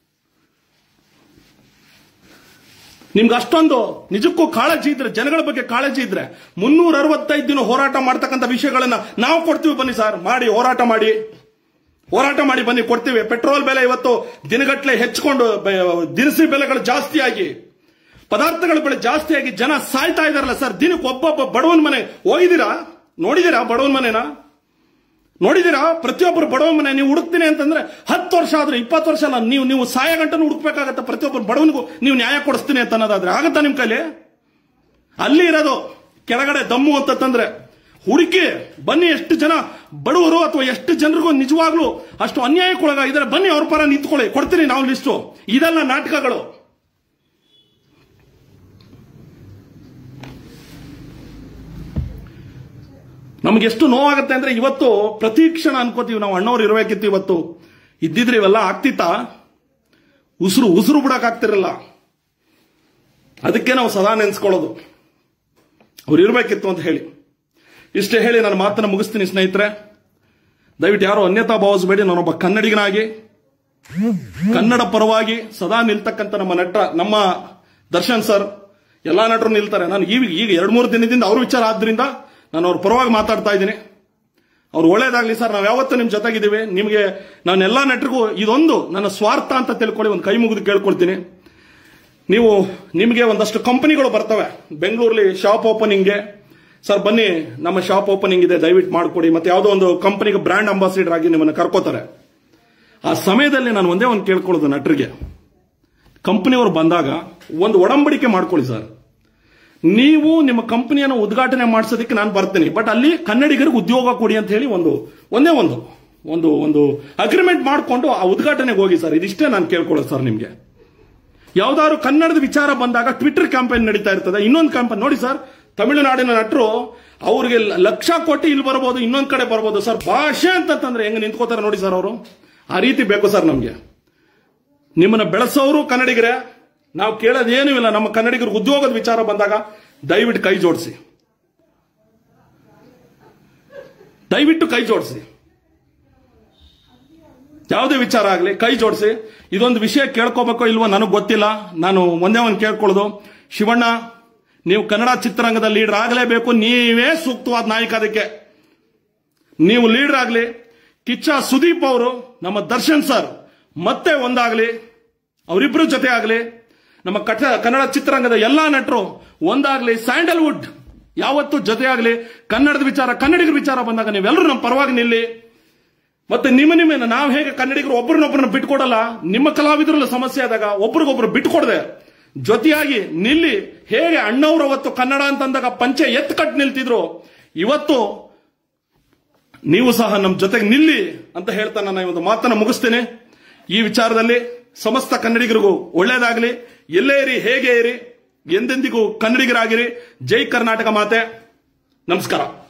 ನಿಮ್ಗೆ ಅಷ್ಟೊಂದು ನಿಜಕ್ಕೂ ಕಾಳಜಿ ಇದ್ರೆ ಜನಗಳ ಬಗ್ಗೆ ಕಾಳಜಿ ಇದ್ರೆ ಮುನ್ನೂರ ಅರವತ್ತೈದು ದಿನ ಹೋರಾಟ ಮಾಡ್ತಕ್ಕಂಥ ವಿಷಯಗಳನ್ನ ನಾವು ಕೊಡ್ತೀವಿ ಬನ್ನಿ ಸರ್ ಮಾಡಿ ಹೋರಾಟ ಮಾಡಿ ಹೋರಾಟ ಮಾಡಿ ಬನ್ನಿ ಕೊಡ್ತೀವಿ ಪೆಟ್ರೋಲ್ ಬೆಲೆ ಇವತ್ತು ದಿನಗಟ್ಟಲೆ ಹೆಚ್ಚಿಕೊಂಡು ಬ- ದಿನಸಿ ಬೆಲೆಗಳು ಜಾಸ್ತಿ ಆಗಿ ಪದಾರ್ಥಗಳ ಬೆಲೆ ಜಾಸ್ತಿ ಆಗಿ ಜನ ಸಾಯ್ತಾ ಇದಾರಲ್ಲ ಸರ್ ದಿನಕ್ಕೆ ಒಬ್ಬೊಬ್ಬ ಬಡವನ ಮನೆ ಹೋಗಿದ್ದೀರಾ ನೋಡಿದೀರಾ ಬಡವನ ಮನೆನ ನೋಡಿದೀರಾ ಪ್ರತಿಯೊಬ್ಬರು ಬಡವ ಮನೆ ನೀವು ಹುಡುಕ್ತೀನಿ ಅಂತಂದ್ರೆ ಹತ್ತು ವರ್ಷ ಆದ್ರೆ ಇಪ್ಪತ್ತು ವರ್ಷ ಅಲ್ಲ ನೀವು ನೀವು ಸಾಯ ಗಂಟನು ಹುಡುಕ್ಬೇಕಾಗತ್ತೆ ಪ್ರತಿಯೊಬ್ಬರು ಬಡವನಿಗೂ ನೀವು ನ್ಯಾಯ ಕೊಡಿಸ್ತೀನಿ ಅಂತ ಅನ್ನೋದಾದ್ರೆ ಆಗತ್ತಾ ನಿಮ್ ಕೈಲಿ ಅಲ್ಲಿ ಇರೋದು ಕೆಳಗಡೆ ದಮ್ಮು ಅಂತಂದ್ರೆ ಹುಡುಕಿ ಬನ್ನಿ ಎಷ್ಟು ಜನ ಬಡವರು ಅಥವಾ ಎಷ್ಟು ಜನರಿಗೂ ನಿಜವಾಗ್ಲೂ ಅಷ್ಟು ಅನ್ಯಾಯಕ್ಕೊಳಗಾಗಿದ್ದಾರೆ ಬನ್ನಿ ಅವ್ರ ಪರ ನಿಂತ್ಕೊಳ್ಳಿ ಕೊಡ್ತೀನಿ ನಾವು ಲಿಸ್ಟು ಇದೆಲ್ಲ ನಾಟಕಗಳು ನಮ್ಗೆ ಎಷ್ಟು ನೋವಾಗುತ್ತೆ ಅಂದ್ರೆ ಇವತ್ತು ಪ್ರತಿ ಕ್ಷಣ ಅನ್ಕೋತೀವಿ ನಾವು ಅಣ್ಣವ್ರು ಇರಬೇಕಿತ್ತು ಇವತ್ತು ಇದ್ದಿದ್ರೆ ಇವೆಲ್ಲ ಆಗ್ತಿತ್ತಾ ಉಸಿರು ಉಸಿರು ಬಿಡಕ್ ಆಗ್ತಿರಲ್ಲ ಅದಕ್ಕೆ ನಾವು ಸದಾ ನೆನ್ಸ್ಕೊಳ್ಳೋದು ಅವ್ರು ಇರಬೇಕಿತ್ತು ಅಂತ ಹೇಳಿ ಇಷ್ಟೇ ಹೇಳಿ ನಾನು ಮಾತನ್ನ ಮುಗಿಸ್ತೀನಿ ಸ್ನೇಹಿತರೆ ದಯವಿಟ್ಟು ಯಾರು ಅನ್ಯತಾ ಭಾವಿಸಬೇಡಿ ನಾನೊಬ್ಬ ಕನ್ನಡಿಗನಾಗಿ ಕನ್ನಡ ಪರವಾಗಿ ಸದಾ ನಿಲ್ತಕ್ಕಂಥ ನಮ್ಮ ನಟ ನಮ್ಮ ದರ್ಶನ್ ಸರ್ ಎಲ್ಲಾ ನಟರು ನಿಲ್ತಾರೆ ನಾನು ಈಗ ಈಗ ಎರಡು ಮೂರು ದಿನದಿಂದ ಅವ್ರ ವಿಚಾರ ಆದ್ರಿಂದ ನಾನು ಅವ್ರ ಪರವಾಗಿ ಮಾತಾಡ್ತಾ ಇದ್ದೀನಿ ಅವ್ರು ಒಳ್ಳೇದಾಗ್ಲಿ ಸರ್ ನಾವು ಯಾವತ್ತೂ ನಿಮ್ ಜೊತೆಗಿದ್ದೀವಿ ನಿಮಗೆ ನಾನು ಎಲ್ಲಾ ನಟರಿಗೂ ಇದೊಂದು ನನ್ನ ಸ್ವಾರ್ಥ ಅಂತ ತಿಳ್ಕೊಳ್ಳಿ ಒಂದು ಕೈ ಮುಗಿದು ಕೇಳ್ಕೊಳ್ತೀನಿ ನೀವು ನಿಮಗೆ ಒಂದಷ್ಟು ಕಂಪನಿಗಳು ಬರ್ತವೆ ಬೆಂಗಳೂರಲ್ಲಿ ಶಾಪ್ ಓಪನಿಂಗ್ಗೆ ಸರ್ ಬನ್ನಿ ನಮ್ಮ ಶಾಪ್ ಓಪನಿಂಗ್ ಇದೆ ದಯವಿಟ್ಟು ಮಾಡಿಕೊಡಿ ಮತ್ತೆ ಯಾವುದೋ ಒಂದು ಕಂಪನಿಗೆ ಬ್ರ್ಯಾಂಡ್ ಅಂಬಾಸಿಡರ್ ಆಗಿ ನಿಮ್ಮನ್ನು ಕರ್ಕೋತಾರೆ ಆ ಸಮಯದಲ್ಲಿ ನಾನು ಒಂದೇ ಒಂದು ಕೇಳ್ಕೊಳ್ಳೋದು ನಟರಿಗೆ ಕಂಪನಿಯವರು ಬಂದಾಗ ಒಂದು ಒಡಂಬಡಿಕೆ ಮಾಡ್ಕೊಳ್ಳಿ ಸರ್ ನೀವು ನಿಮ್ಮ ಕಂಪನಿಯನ್ನು ಉದ್ಘಾಟನೆ ಮಾಡಿಸೋದಕ್ಕೆ ನಾನು ಬರ್ತೀನಿ ಬಟ್ ಅಲ್ಲಿ ಕನ್ನಡಿಗರಿಗೆ ಉದ್ಯೋಗ ಕೊಡಿ ಅಂತ ಹೇಳಿ ಒಂದು ಒಂದೇ ಒಂದು ಒಂದು ಒಂದು ಅಗ್ರಿಮೆಂಟ್ ಮಾಡಿಕೊಂಡು ಆ ಉದ್ಘಾಟನೆಗೆ ಹೋಗಿ ಸರ್ ಇದಿಷ್ಟೇ ನಾನು ಕೇಳ್ಕೊಳ್ಳೋದು ಸರ್ ನಿಮಗೆ ಯಾವ್ದಾದ್ರು ಕನ್ನಡದ ವಿಚಾರ ಬಂದಾಗ ಟ್ವಿಟರ್ ಕ್ಯಾಂಪೇನ್ ನಡೀತಾ ಇರ್ತದೆ ಇನ್ನೊಂದು ಕ್ಯಾಂಪೇನ್ ನೋಡಿ ಸರ್ ತಮಿಳುನಾಡಿನ ನಟರು ಅವ್ರಿಗೆ ಲ- ಲಕ್ಷ ಕೋಟಿ ಇಲ್ಲಿ ಬರ್ಬೋದು ಇನ್ನೊಂದ್ ಕಡೆ ಬರ್ಬೋದು ಸರ್ ಭಾಷೆ ಅಂತಂದ್ರೆ ಹೆಂಗ್ ನಿಂತ್ಕೋತಾರೆ ನೋಡಿ ಸರ್ ಅವರು ಆ ರೀತಿ ಬೇಕು ಸರ್ ನಮ್ಗೆ ನಿಮ್ಮನ್ನ ಬೆಳೆಸೋರು ಕನ್ನಡಿಗರೇ ನಾವು ಕೇಳೋದೇನೂ ಇಲ್ಲ ನಮ್ಮ ಕನ್ನಡಿಗರಿಗೆ ಉದ್ಯೋಗದ ವಿಚಾರ ಬಂದಾಗ ದಯವಿಟ್ಟು ಕೈ ಜೋಡಿಸಿ ದಯವಿಟ್ಟು ಕೈ ಜೋಡಿಸಿ ಯಾವುದೇ ವಿಚಾರ ಆಗಲಿ ಕೈ ಜೋಡಿಸಿ ಇದೊಂದು ವಿಷಯ ಕೇಳ್ಕೋಬೇಕೋ ಇಲ್ವೋ ನನಗೆ ಗೊತ್ತಿಲ್ಲ ನಾನು ಒಂದೇ ಒಂದು ಕೇಳ್ಕೊಳ್ಳೋದು ಶಿವಣ್ಣ ನೀವು ಕನ್ನಡ ಚಿತ್ರರಂಗದ ಲೀಡರ್ ಆಗಲೇಬೇಕು ನೀವೇ ಸೂಕ್ತವಾದ ನಾಯಕ ಅದಕ್ಕೆ ನೀವು ಲೀಡರ್ ಆಗಲಿ ಕಿಚ್ಚ ಸುದೀಪ್ ಅವರು ನಮ್ಮ ದರ್ಶನ್ ಸರ್ ಮತ್ತೆ ಒಂದಾಗಲಿ ಅವರಿಬ್ರು ಜೊತೆ ಆಗಲಿ ನಮ್ಮ ಕಟ ಕನ್ನಡ ಚಿತ್ರರಂಗದ ಎಲ್ಲಾ ನಟರು ಒಂದಾಗ್ಲಿ ಸ್ಯಾಂಡಲ್ವುಡ್ ಯಾವತ್ತೂ ಜೊತೆ ಆಗಲಿ ಕನ್ನಡದ ವಿಚಾರ ಕನ್ನಡಿಗರ ವಿಚಾರ ಬಂದಾಗ ನೀವೆಲ್ಲರೂ ನಮ್ಮ ಪರವಾಗಿ ನಿಲ್ಲಿ ಮತ್ತೆ ನಿಮ್ಮ ನಿಮ್ಮ ನಾವು ಹೇಗೆ ಕನ್ನಡಿಗರು ಒಬ್ಬರನ್ನೊಬ್ಬರನ್ನ ಬಿಟ್ಕೊಡಲ್ಲ ನಿಮ್ಮ ಕಲಾವಿದರಲ್ಲಿ ಸಮಸ್ಯೆ ಆದಾಗ ಒಬ್ರಿಗೊಬ್ರು ಬಿಟ್ಕೊಡದೆ ಜೊತೆಯಾಗಿ ನಿಲ್ಲಿ ಹೇಗೆ ಅಣ್ಣವ್ರು ಅವತ್ತು ಕನ್ನಡ ಅಂತಂದಾಗ ಪಂಚೆ ಎತ್ತು ಕಟ್ ನಿಲ್ತಿದ್ರು ಇವತ್ತು ನೀವು ಸಹ ನಮ್ಮ ಜೊತೆಗೆ ನಿಲ್ಲಿ ಅಂತ ಹೇಳ್ತಾ ನಾನು ಈ ಒಂದು ಮಾತನ್ನ ಮುಗಿಸ್ತೇನೆ ಈ ವಿಚಾರದಲ್ಲಿ ಸಮಸ್ತ ಕನ್ನಡಿಗರಿಗೂ ಒಳ್ಳೇದಾಗಲಿ ಎಲ್ಲೇ ಇರಿ ಹೇಗೆ ಇರಿ ಎಂದೆಂದಿಗೂ ಕನ್ನಡಿಗರಾಗಿರಿ ಜೈ ಕರ್ನಾಟಕ ಮಾತೆ ನಮಸ್ಕಾರ